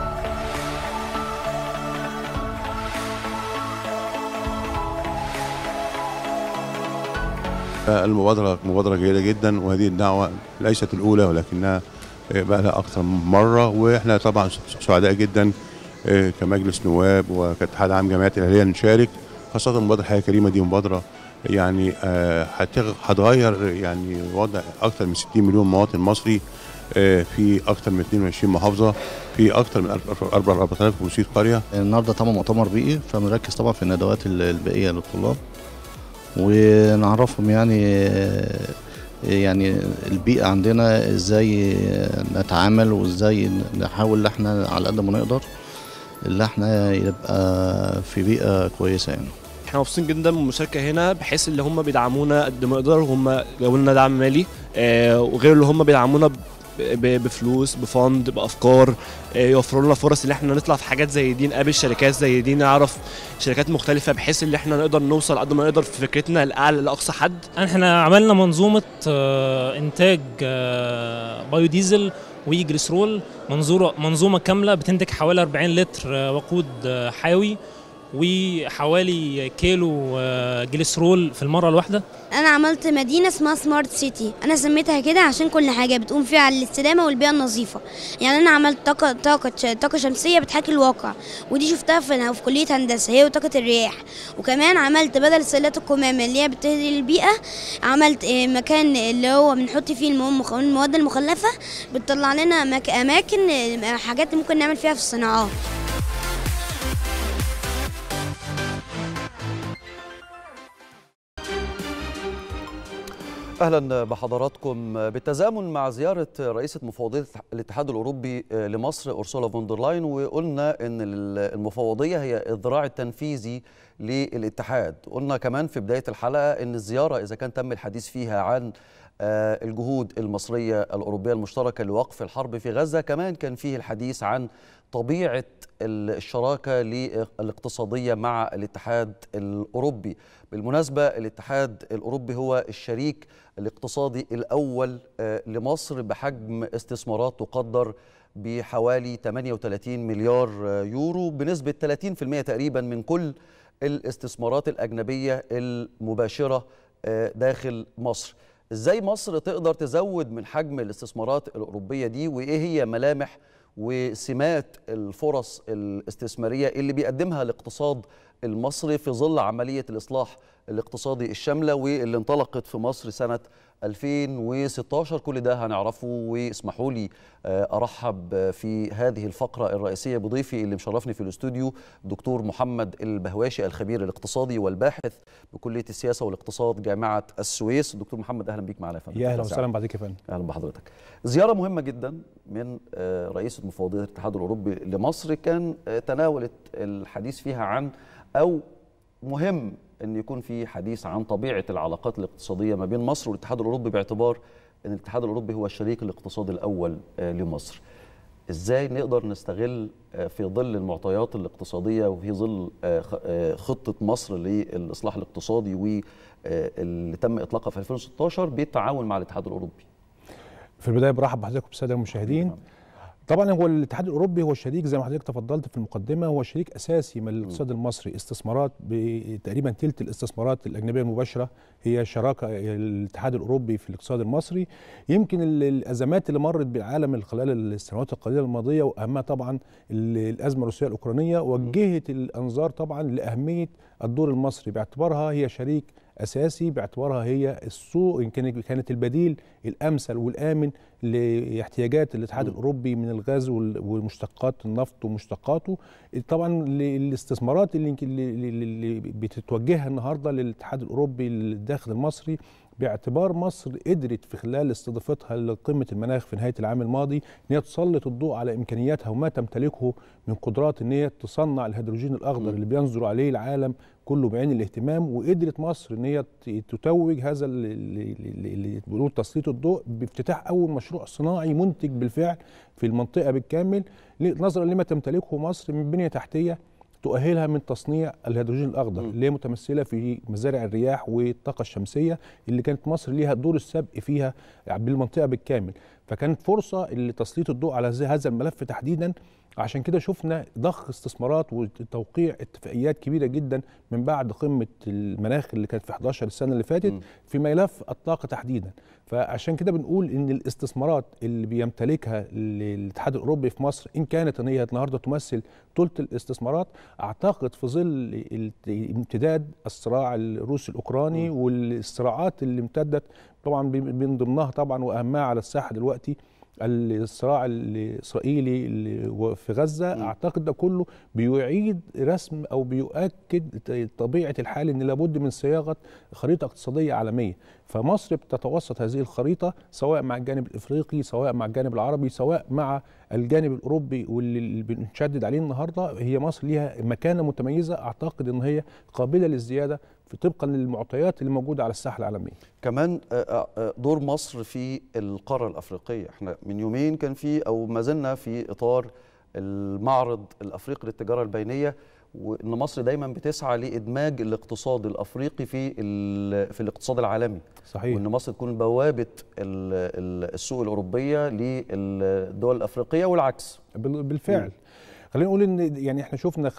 المبادرة مبادرة جيدة جدا وهذه الدعوة ليست الأولى ولكنها بقى لها أكثر من مرة وإحنا طبعا سعداء جدا كمجلس نواب وكاتحاد عام جامعات الأهلية نشارك خاصه مبادره حياه كريمه دي مبادره يعني هتغير يعني وضع اكثر من 60 مليون مواطن مصري في اكثر من 22 محافظه في اكثر من 4500 قريه النهارده طبعا مؤتمر بيئي فبنركز طبعا في الندوات البيئيه للطلاب ونعرفهم يعني يعني البيئه عندنا ازاي نتعامل وازاي نحاول ان احنا على قد ما نقدر اللي احنا يبقى في بيئه كويسه يعني احنا مبسوطين جدا من المشاركه هنا بحيث اللي هم بيدعمونا قد ما يقدروا هم جابوا لنا دعم مالي آه وغير اللي هم بيدعمونا بفلوس بفند بافكار آه يوفروا لنا فرص ان احنا نطلع في حاجات زي دي نقابل شركات زي دي نعرف شركات مختلفه بحيث ان احنا نقدر نوصل قد ما نقدر في فكرتنا لاعلى لاقصى حد احنا عملنا منظومه انتاج بايوديزل وجليسرول منظومه منظومه كامله بتنتج حوالي 40 لتر وقود حيوي وحوالي كيلو جليسرول في المره الواحده انا عملت مدينه اسمها سمارت سيتي انا سميتها كده عشان كل حاجه بتقوم فيها على الاستدامه والبيئه النظيفه يعني انا عملت طاقه طاقه طاقه شمسيه بتحاكي الواقع ودي شفتها في, في كليه هندسه هي وطاقه الرياح وكمان عملت بدل سلات القمامه اللي هي بتهدي البيئه عملت مكان اللي هو بنحط فيه المواد المخلفه بتطلع لنا اماكن حاجات ممكن نعمل فيها في الصناعات اهلا بحضراتكم بالتزامن مع زياره رئيسه مفوضيه الاتحاد الاوروبي لمصر اورسولا فوندر لاين وقلنا ان المفوضيه هي الذراع التنفيذي للاتحاد قلنا كمان في بدايه الحلقه ان الزياره اذا كان تم الحديث فيها عن الجهود المصريه الاوروبيه المشتركه لوقف الحرب في غزه كمان كان فيه الحديث عن طبيعه الشراكه الاقتصاديه مع الاتحاد الاوروبي بالمناسبه الاتحاد الاوروبي هو الشريك الاقتصادي الاول لمصر بحجم استثمارات تقدر بحوالي 38 مليار يورو بنسبه 30% تقريبا من كل الاستثمارات الاجنبيه المباشره داخل مصر ازاي مصر تقدر تزود من حجم الاستثمارات الاوروبيه دي وايه هي ملامح وسمات الفرص الاستثماريه اللي بيقدمها الاقتصاد المصري في ظل عمليه الاصلاح الاقتصادي الشامله واللي انطلقت في مصر سنه 2016 كل ده هنعرفه واسمحوا لي ارحب في هذه الفقره الرئيسيه بضيفي اللي مشرفني في الاستوديو دكتور محمد البهواشي الخبير الاقتصادي والباحث بكليه السياسه والاقتصاد جامعه السويس دكتور محمد اهلا بيك معنا يا فندم يا اهلا وسهلا بحضرتك يا فندم اهلا بحضرتك زياره مهمه جدا من رئيسه مفوضيه الاتحاد الاوروبي لمصر كان تناولت الحديث فيها عن او مهم ان يكون في حديث عن طبيعه العلاقات الاقتصاديه ما بين مصر والاتحاد الاوروبي باعتبار ان الاتحاد الاوروبي هو الشريك الاقتصادي الاول لمصر. ازاي نقدر نستغل في ظل المعطيات الاقتصاديه وفي ظل خطه مصر للاصلاح الاقتصادي واللي تم اطلاقها في 2016 بالتعاون مع الاتحاد الاوروبي. في البدايه برحب بحضرتك بالساده المشاهدين. طبعا هو الاتحاد الاوروبي هو الشريك زي ما حضرتك تفضلت في المقدمه هو شريك اساسي من الاقتصاد المصري استثمارات تقريبا ثلث الاستثمارات الاجنبيه المباشره هي شراكه الاتحاد الاوروبي في الاقتصاد المصري يمكن الازمات اللي مرت بالعالم خلال السنوات القليله الماضيه واهمها طبعا الازمه الروسيه الاوكرانيه وجهت الانظار طبعا لاهميه الدور المصري باعتبارها هي شريك اساسي باعتبارها هي السوق يمكن كانت البديل الامثل والامن لاحتياجات الاتحاد الاوروبي من الغاز ومشتقات النفط ومشتقاته طبعا الاستثمارات اللي, اللي بتتوجهها النهارده للاتحاد الاوروبي للداخل المصري باعتبار مصر قدرت في خلال استضافتها لقمه المناخ في نهايه العام الماضي ان هي تسلط الضوء على امكانياتها وما تمتلكه من قدرات ان هي تصنع الهيدروجين الاخضر اللي بينظر عليه العالم كله بعين الاهتمام وقدرت مصر ان هي تتوج هذا اللي بيقولوا تسليط الضوء بافتتاح اول مشروع صناعي منتج بالفعل في المنطقه بالكامل نظرا لما تمتلكه مصر من بنيه تحتيه تؤهلها من تصنيع الهيدروجين الاخضر اللي هي متمثله في مزارع الرياح والطاقه الشمسيه اللي كانت مصر ليها دور السبق فيها بالمنطقه بالكامل فكانت فرصه لتسليط الضوء على هذا الملف تحديدا عشان كده شفنا ضخ استثمارات وتوقيع اتفاقيات كبيره جدا من بعد قمه المناخ اللي كانت في 11 السنه اللي فاتت م. في ملف الطاقه تحديدا فعشان كده بنقول ان الاستثمارات اللي بيمتلكها الاتحاد الاوروبي في مصر ان كانت ان هي النهارده تمثل ثلث الاستثمارات اعتقد في ظل امتداد الصراع الروسي الاوكراني والصراعات اللي امتدت طبعا من ضمنها طبعا واهمها على الساحه دلوقتي الصراع الاسرائيلي اللي في غزه م. اعتقد ده كله بيعيد رسم او بيؤكد طبيعه الحال ان لابد من صياغه خريطه اقتصاديه عالميه فمصر بتتوسط هذه الخريطه سواء مع الجانب الافريقي سواء مع الجانب العربي سواء مع الجانب الاوروبي واللي بنشدد عليه النهارده هي مصر ليها مكانه متميزه اعتقد ان هي قابله للزياده في طبقا للمعطيات اللي موجوده على الساحه العالميه. كمان دور مصر في القاره الافريقيه، احنا من يومين كان في او ما زلنا في اطار المعرض الافريقي للتجاره البينيه وان مصر دايما بتسعى لادماج الاقتصاد الافريقي في في الاقتصاد العالمي. صحيح. وان مصر تكون بوابه السوق الاوروبيه للدول الافريقيه والعكس. بالفعل. م. خلينا نقول ان يعني احنا شفنا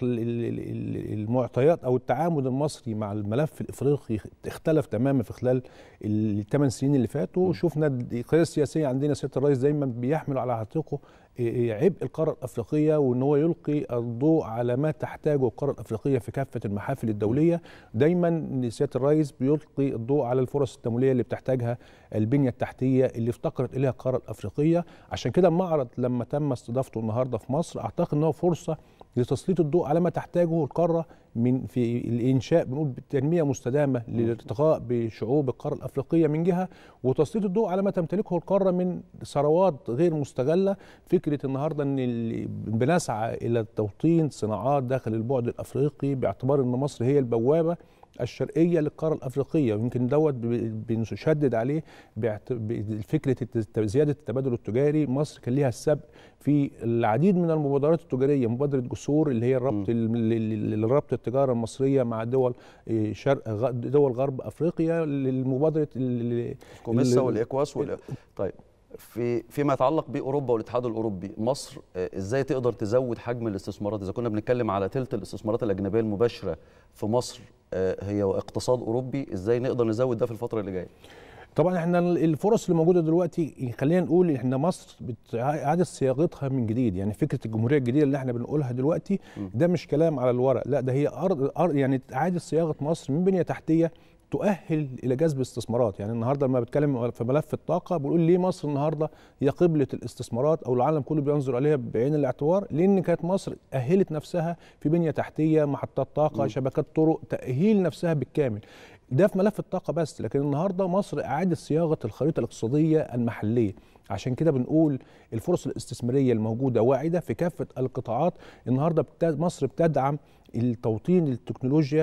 المعطيات او التعامل المصري مع الملف الافريقي اختلف تماما في خلال الثمان سنين اللي فاتوا شفنا القياده السياسيه عندنا سياده الرئيس دايما بيحمل على عاتقه عبء القاره الافريقيه وان هو يلقي الضوء على ما تحتاجه القاره الافريقيه في كافه المحافل الدوليه دايما سياده الرئيس بيلقي الضوء على الفرص التمويليه اللي بتحتاجها البنيه التحتيه اللي افتقرت اليها القاره الافريقيه عشان كده المعرض لما تم استضافته النهارده في مصر اعتقد ان هو فرصه لتسليط الضوء على ما تحتاجه القاره من في الانشاء بنقول تنميه مستدامه للارتقاء بشعوب القاره الافريقيه من جهه وتسليط الضوء على ما تمتلكه القاره من ثروات غير مستغله فكره النهارده ان بنسعى الى توطين صناعات داخل البعد الافريقي باعتبار ان مصر هي البوابه الشرقيه للقاره الافريقيه ويمكن دوت بنشدد عليه فكره زياده التبادل التجاري مصر كان ليها السبق في العديد من المبادرات التجاريه مبادره جسور اللي هي الربط ربط التجاره المصريه مع دول شرق دول غرب افريقيا للمبادره الكوميسا والاكواس وال... طيب في فيما يتعلق باوروبا والاتحاد الاوروبي مصر ازاي تقدر تزود حجم الاستثمارات اذا كنا بنتكلم على ثلث الاستثمارات الاجنبيه المباشره في مصر هي اقتصاد اوروبي ازاي نقدر نزود ده في الفتره اللي جايه طبعا احنا الفرص اللي موجوده دلوقتي خلينا نقول احنا مصر اعاده صياغتها من جديد يعني فكره الجمهوريه الجديده اللي احنا بنقولها دلوقتي ده مش كلام على الورق لا ده هي ارض, أرض يعني اعاده صياغه مصر من بنيه تحتيه تؤهل الى جذب استثمارات يعني النهارده لما بتكلم في ملف الطاقه بقول ليه مصر النهارده هي قبله الاستثمارات او العالم كله بينظر عليها بعين الاعتبار لان كانت مصر اهلت نفسها في بنيه تحتيه محطات طاقه م. شبكات طرق تاهيل نفسها بالكامل ده في ملف الطاقه بس لكن النهارده مصر اعاده صياغه الخريطه الاقتصاديه المحليه عشان كده بنقول الفرص الاستثماريه الموجوده واعده في كافه القطاعات النهارده مصر بتدعم التوطين التكنولوجيا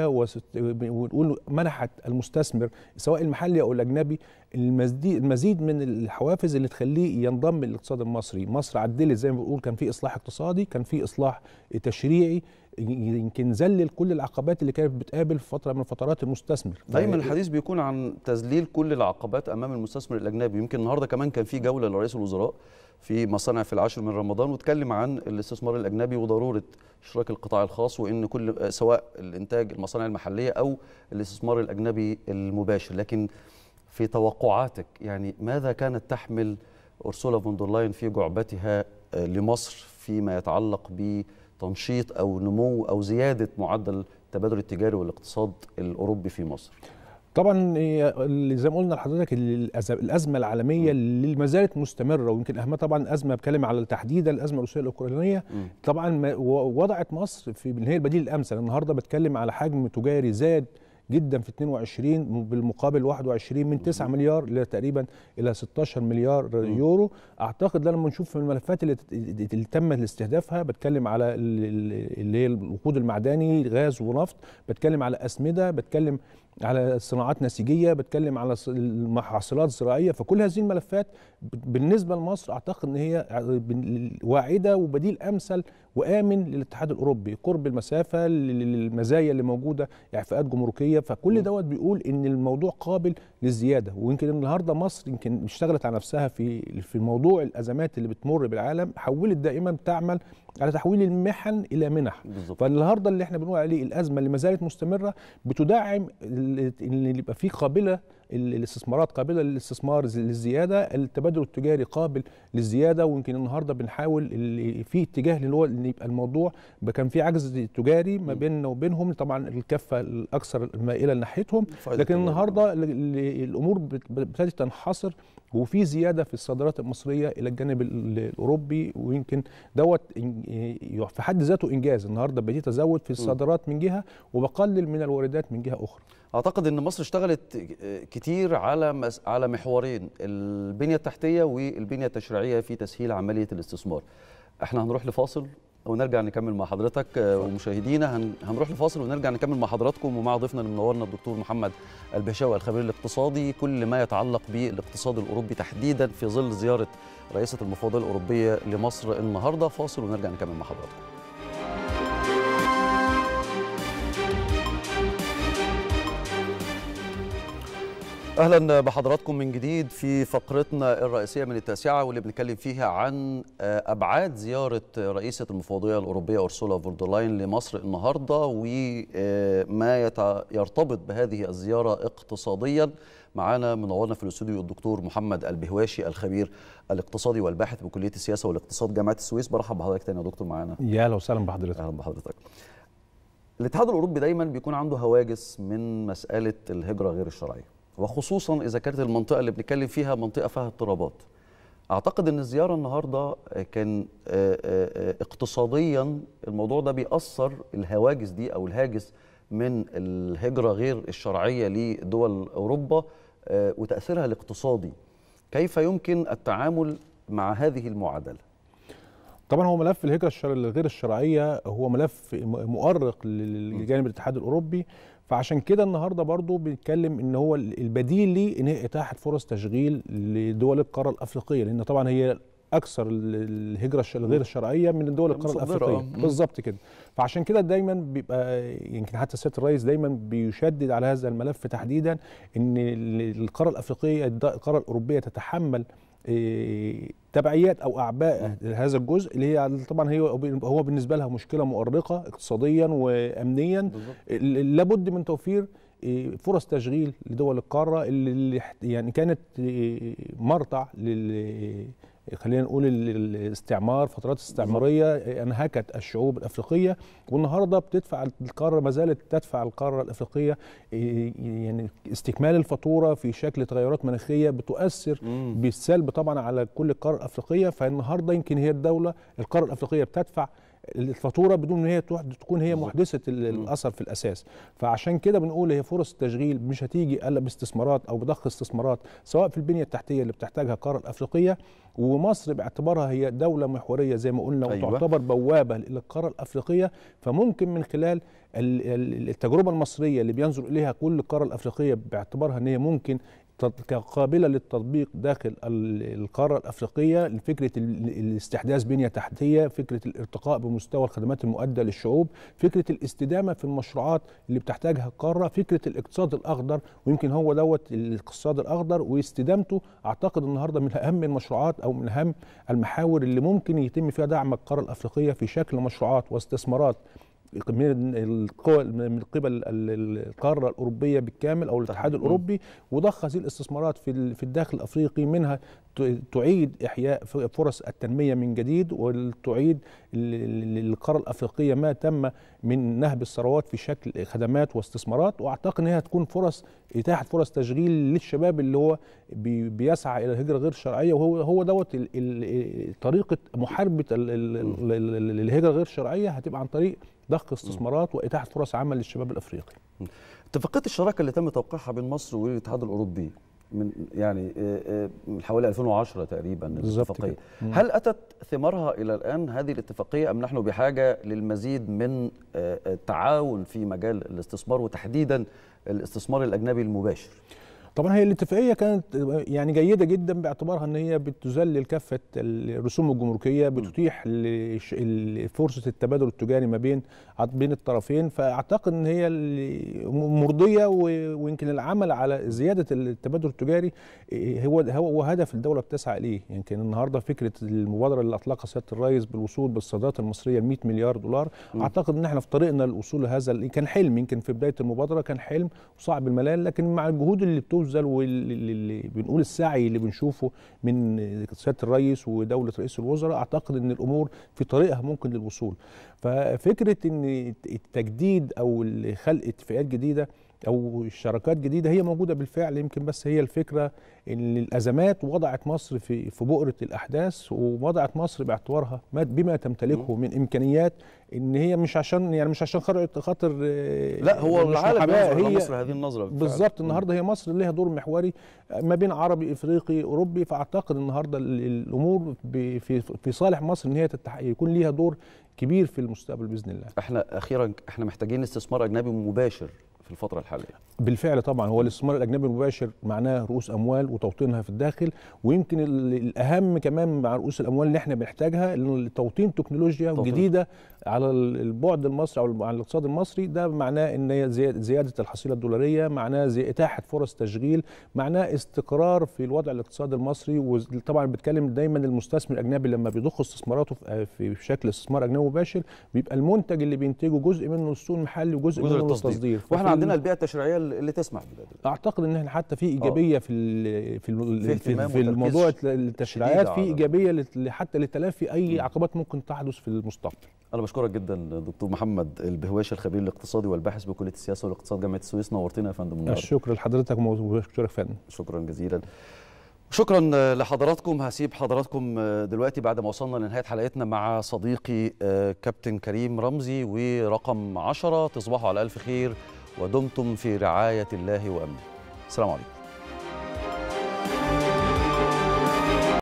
ونقول منحت المستثمر سواء المحلي او الاجنبي المزيد من الحوافز اللي تخليه ينضم للاقتصاد المصري مصر عدلت زي ما بنقول كان في اصلاح اقتصادي كان في اصلاح تشريعي يمكن ذلل كل العقبات اللي كانت بتقابل في فتره من فترات المستثمر دايما الحديث بيكون عن تذليل كل العقبات امام المستثمر الاجنبي يمكن النهارده كمان كان في جوله لرئيس الوزراء في مصانع في العاشر من رمضان واتكلم عن الاستثمار الاجنبي وضروره اشراك القطاع الخاص وان كل سواء الانتاج المصانع المحليه او الاستثمار الاجنبي المباشر لكن في توقعاتك يعني ماذا كانت تحمل أرسولا فون لاين في جعبتها لمصر فيما يتعلق بتنشيط أو نمو أو زيادة معدل التبادل التجاري والاقتصاد الأوروبي في مصر طبعا زي ما قلنا لحضرتك الازمه العالميه اللي ما زالت مستمره ويمكن اهمها طبعا ازمه بتكلم على تحديدا الازمه الروسيه الاوكرانيه طبعا وضعت مصر في اللي هي البديل الامثل النهارده بتكلم على حجم تجاري زاد جدا في 22 بالمقابل 21 من 9 مليار الى تقريبا الى 16 مليار يورو اعتقد لما نشوف في الملفات اللي, اللي تم استهدافها بتكلم على اللي هي الوقود المعدني غاز ونفط بتكلم على اسمده بتكلم على صناعات نسيجيه بتكلم على محاصيلات زراعيه فكل هذه الملفات بالنسبه لمصر اعتقد ان هي واعده وبديل امثل وامن للاتحاد الاوروبي قرب المسافه للمزايا اللي موجوده اعفاءات جمركيه فكل دوت بيقول ان الموضوع قابل للزياده ويمكن النهارده مصر يمكن اشتغلت على نفسها في في موضوع الازمات اللي بتمر بالعالم حولت دائما تعمل على تحويل المحن الى منح بالزبط. فالنهارده اللي احنا بنقول عليه الازمه اللي ما زالت مستمره بتدعم ان يبقى في قابله الاستثمارات قابله للاستثمار للزياده التبادل التجاري قابل للزياده ويمكن النهارده بنحاول في اتجاه اللي هو ان يبقى الموضوع كان في عجز تجاري ما بيننا وبينهم طبعا الكفه الاكثر المائله ناحيتهم لكن النهارده الامور ابتدت تنحصر وفي زياده في الصادرات المصريه الى الجانب الاوروبي ويمكن دوت في حد ذاته انجاز النهارده بديت ازود في الصادرات من جهه وبقلل من الواردات من جهه اخرى اعتقد ان مصر اشتغلت كتير على مس... على محورين البنيه التحتيه والبنيه التشريعيه في تسهيل عمليه الاستثمار احنا هنروح لفاصل ونرجع نكمل مع حضرتك ومشاهدينا هن... هنروح لفاصل ونرجع نكمل مع حضراتكم ومع ضيفنا اللي منورنا الدكتور محمد البهشاوي الخبير الاقتصادي كل ما يتعلق بالاقتصاد الاوروبي تحديدا في ظل زياره رئيسه المفوضيه الاوروبيه لمصر النهارده فاصل ونرجع نكمل مع حضراتكم اهلا بحضراتكم من جديد في فقرتنا الرئيسيه من التاسعه واللي بنتكلم فيها عن ابعاد زياره رئيسه المفوضيه الاوروبيه اورسولا فوردرلاين لمصر النهارده وما يرتبط بهذه الزياره اقتصاديا معانا منورنا في الاستوديو الدكتور محمد البهواشي الخبير الاقتصادي والباحث بكليه السياسه والاقتصاد جامعه السويس برحب بحضرتك تاني يا دكتور معانا يا اهلا وسهلا بحضرتك اهلا بحضرتك الاتحاد الاوروبي دايما بيكون عنده هواجس من مساله الهجره غير الشرعيه وخصوصا اذا كانت المنطقه اللي بنتكلم فيها منطقه فيها اضطرابات اعتقد ان الزياره النهارده كان اقتصاديا الموضوع ده بيأثر الهواجس دي او الهاجس من الهجره غير الشرعيه لدول اوروبا وتاثيرها الاقتصادي كيف يمكن التعامل مع هذه المعادله طبعا هو ملف الهجره غير الشرعيه هو ملف مؤرق لجانب الاتحاد الاوروبي فعشان كده النهارده برضو بنتكلم ان هو البديل ليه ان هي اتاحه فرص تشغيل لدول القاره الافريقيه لان طبعا هي اكثر الهجره الغير الشرعيه من دول القاره الافريقيه بالظبط كده فعشان كده دايما بيبقى يمكن حتى سياده الرئيس دايما بيشدد على هذا الملف تحديدا ان القاره الافريقيه القاره الاوروبيه تتحمل تبعيات او اعباء هذا الجزء اللي هي طبعا هي هو بالنسبه لها مشكله مؤرقه اقتصاديا وامنيا لابد من توفير فرص تشغيل لدول القاره اللي يعني كانت مرتع لل خلينا نقول الاستعمار فترات استعماريه انهكت الشعوب الافريقيه والنهارده بتدفع القاره ما زالت تدفع القاره الافريقيه يعني استكمال الفاتوره في شكل تغيرات مناخيه بتؤثر بالسلب طبعا على كل القاره الافريقيه فالنهارده يمكن هي الدوله القاره الافريقيه بتدفع الفاتوره بدون ان هي تكون هي محدثه الاثر في الاساس فعشان كده بنقول هي فرص التشغيل مش هتيجي الا باستثمارات او بضخ استثمارات سواء في البنيه التحتيه اللي بتحتاجها القاره الافريقيه ومصر باعتبارها هي دوله محوريه زي ما قلنا أيوة. وتعتبر بوابه للقاره الافريقيه فممكن من خلال التجربه المصريه اللي بينظر اليها كل القاره الافريقيه باعتبارها ان هي ممكن قابلة للتطبيق داخل القارة الأفريقية لفكرة الاستحداث بنية تحتية فكرة الارتقاء بمستوى الخدمات المؤدة للشعوب فكرة الاستدامة في المشروعات اللي بتحتاجها القارة فكرة الاقتصاد الأخضر ويمكن هو دوت الاقتصاد الأخضر واستدامته أعتقد النهاردة من أهم المشروعات أو من أهم المحاور اللي ممكن يتم فيها دعم القارة الأفريقية في شكل مشروعات واستثمارات من القوى من قبل القاره الاوروبيه بالكامل او الاتحاد الاوروبي وضخ هذه الاستثمارات في في الداخل الافريقي منها تعيد احياء فرص التنميه من جديد وتعيد للقاره الافريقيه ما تم من نهب الثروات في شكل خدمات واستثمارات واعتقد ان هي هتكون فرص اتاحه فرص تشغيل للشباب اللي هو بيسعى الى الهجره غير الشرعيه وهو هو دوت طريقه محاربه الهجره غير الشرعيه هتبقى عن طريق ضخ استثمارات واتاحه فرص عمل للشباب الافريقي. اتفاقيه الشراكه اللي تم توقيعها بين مصر والاتحاد الاوروبي من يعني من حوالي 2010 تقريبا بالظبط الاتفاقيه هل اتت ثمارها الى الان هذه الاتفاقيه ام نحن بحاجه للمزيد من التعاون في مجال الاستثمار وتحديدا الاستثمار الاجنبي المباشر طبعا هي الاتفاقيه كانت يعني جيده جدا باعتبارها ان هي بتذلل كافه الرسوم الجمركيه بتتيح فرصه التبادل التجاري ما بين بين الطرفين فاعتقد ان هي مرضيه ويمكن العمل على زياده التبادل التجاري هو هو هدف الدوله بتسعى اليه يمكن النهارده فكره المبادره اللي اطلقها سياده الرئيس بالوصول بالصادرات المصريه ل 100 مليار دولار م. اعتقد ان احنا في طريقنا للوصول لهذا كان حلم يمكن في بدايه المبادره كان حلم وصعب الملال لكن مع الجهود اللي بتبذل واللي بنقول السعي اللي بنشوفه من سياده الرئيس ودوله رئيس الوزراء اعتقد ان الامور في طريقها ممكن للوصول ففكره ان التجديد او خلق اتفاقيات جديده او شراكات جديده هي موجوده بالفعل يمكن بس هي الفكره ان الازمات وضعت مصر في في بؤره الاحداث ووضعت مصر باعتبارها بما تمتلكه من امكانيات ان هي مش عشان يعني مش عشان خاطر لا هو العالم هي مصر هذه النظره بالظبط النهارده هي مصر لها دور محوري ما بين عربي افريقي اوروبي فاعتقد النهارده الامور في في صالح مصر ان هي يكون ليها دور كبير في المستقبل باذن الله احنا اخيرا احنا محتاجين استثمار اجنبي مباشر في الفترة الحالية بالفعل طبعا هو الاستثمار الأجنبي المباشر معناه رؤوس أموال وتوطينها في الداخل ويمكن الأهم كمان مع رؤوس الأموال اللي احنا بنحتاجها توطين تكنولوجيا توطين. جديدة على البعد المصري أو على الاقتصاد المصري ده معناه ان زيادة الحصيلة الدولارية معناه إتاحة فرص تشغيل معناه استقرار في الوضع الاقتصادي المصري وطبعا بتكلم دايما المستثمر الأجنبي لما بيضخ استثماراته في شكل استثمار أجنبي مباشر بيبقى المنتج اللي بينتجه جزء منه السوق المحلي وجزء منه للتصدير واحنا عندنا البيئه التشريعيه اللي تسمح بده اعتقد ان احنا حتى في ايجابيه في ال في ال في, في الموضوع التشريعات في ايجابيه حتى لتلافي اي عقبات ممكن تحدث في المستقبل انا بشكرك جدا دكتور محمد البهواشي الخبير الاقتصادي والباحث بكليه السياسه والاقتصاد جامعه السويس نورتنا يا فندم الشكر لحضرتك وشكرا فندم شكرا جزيلا شكرا لحضراتكم هسيب حضراتكم دلوقتي بعد ما وصلنا لنهايه حلقتنا مع صديقي كابتن كريم رمزي ورقم 10 تصبحوا على الف خير ودمتم في رعاية الله وأمنه السلام عليكم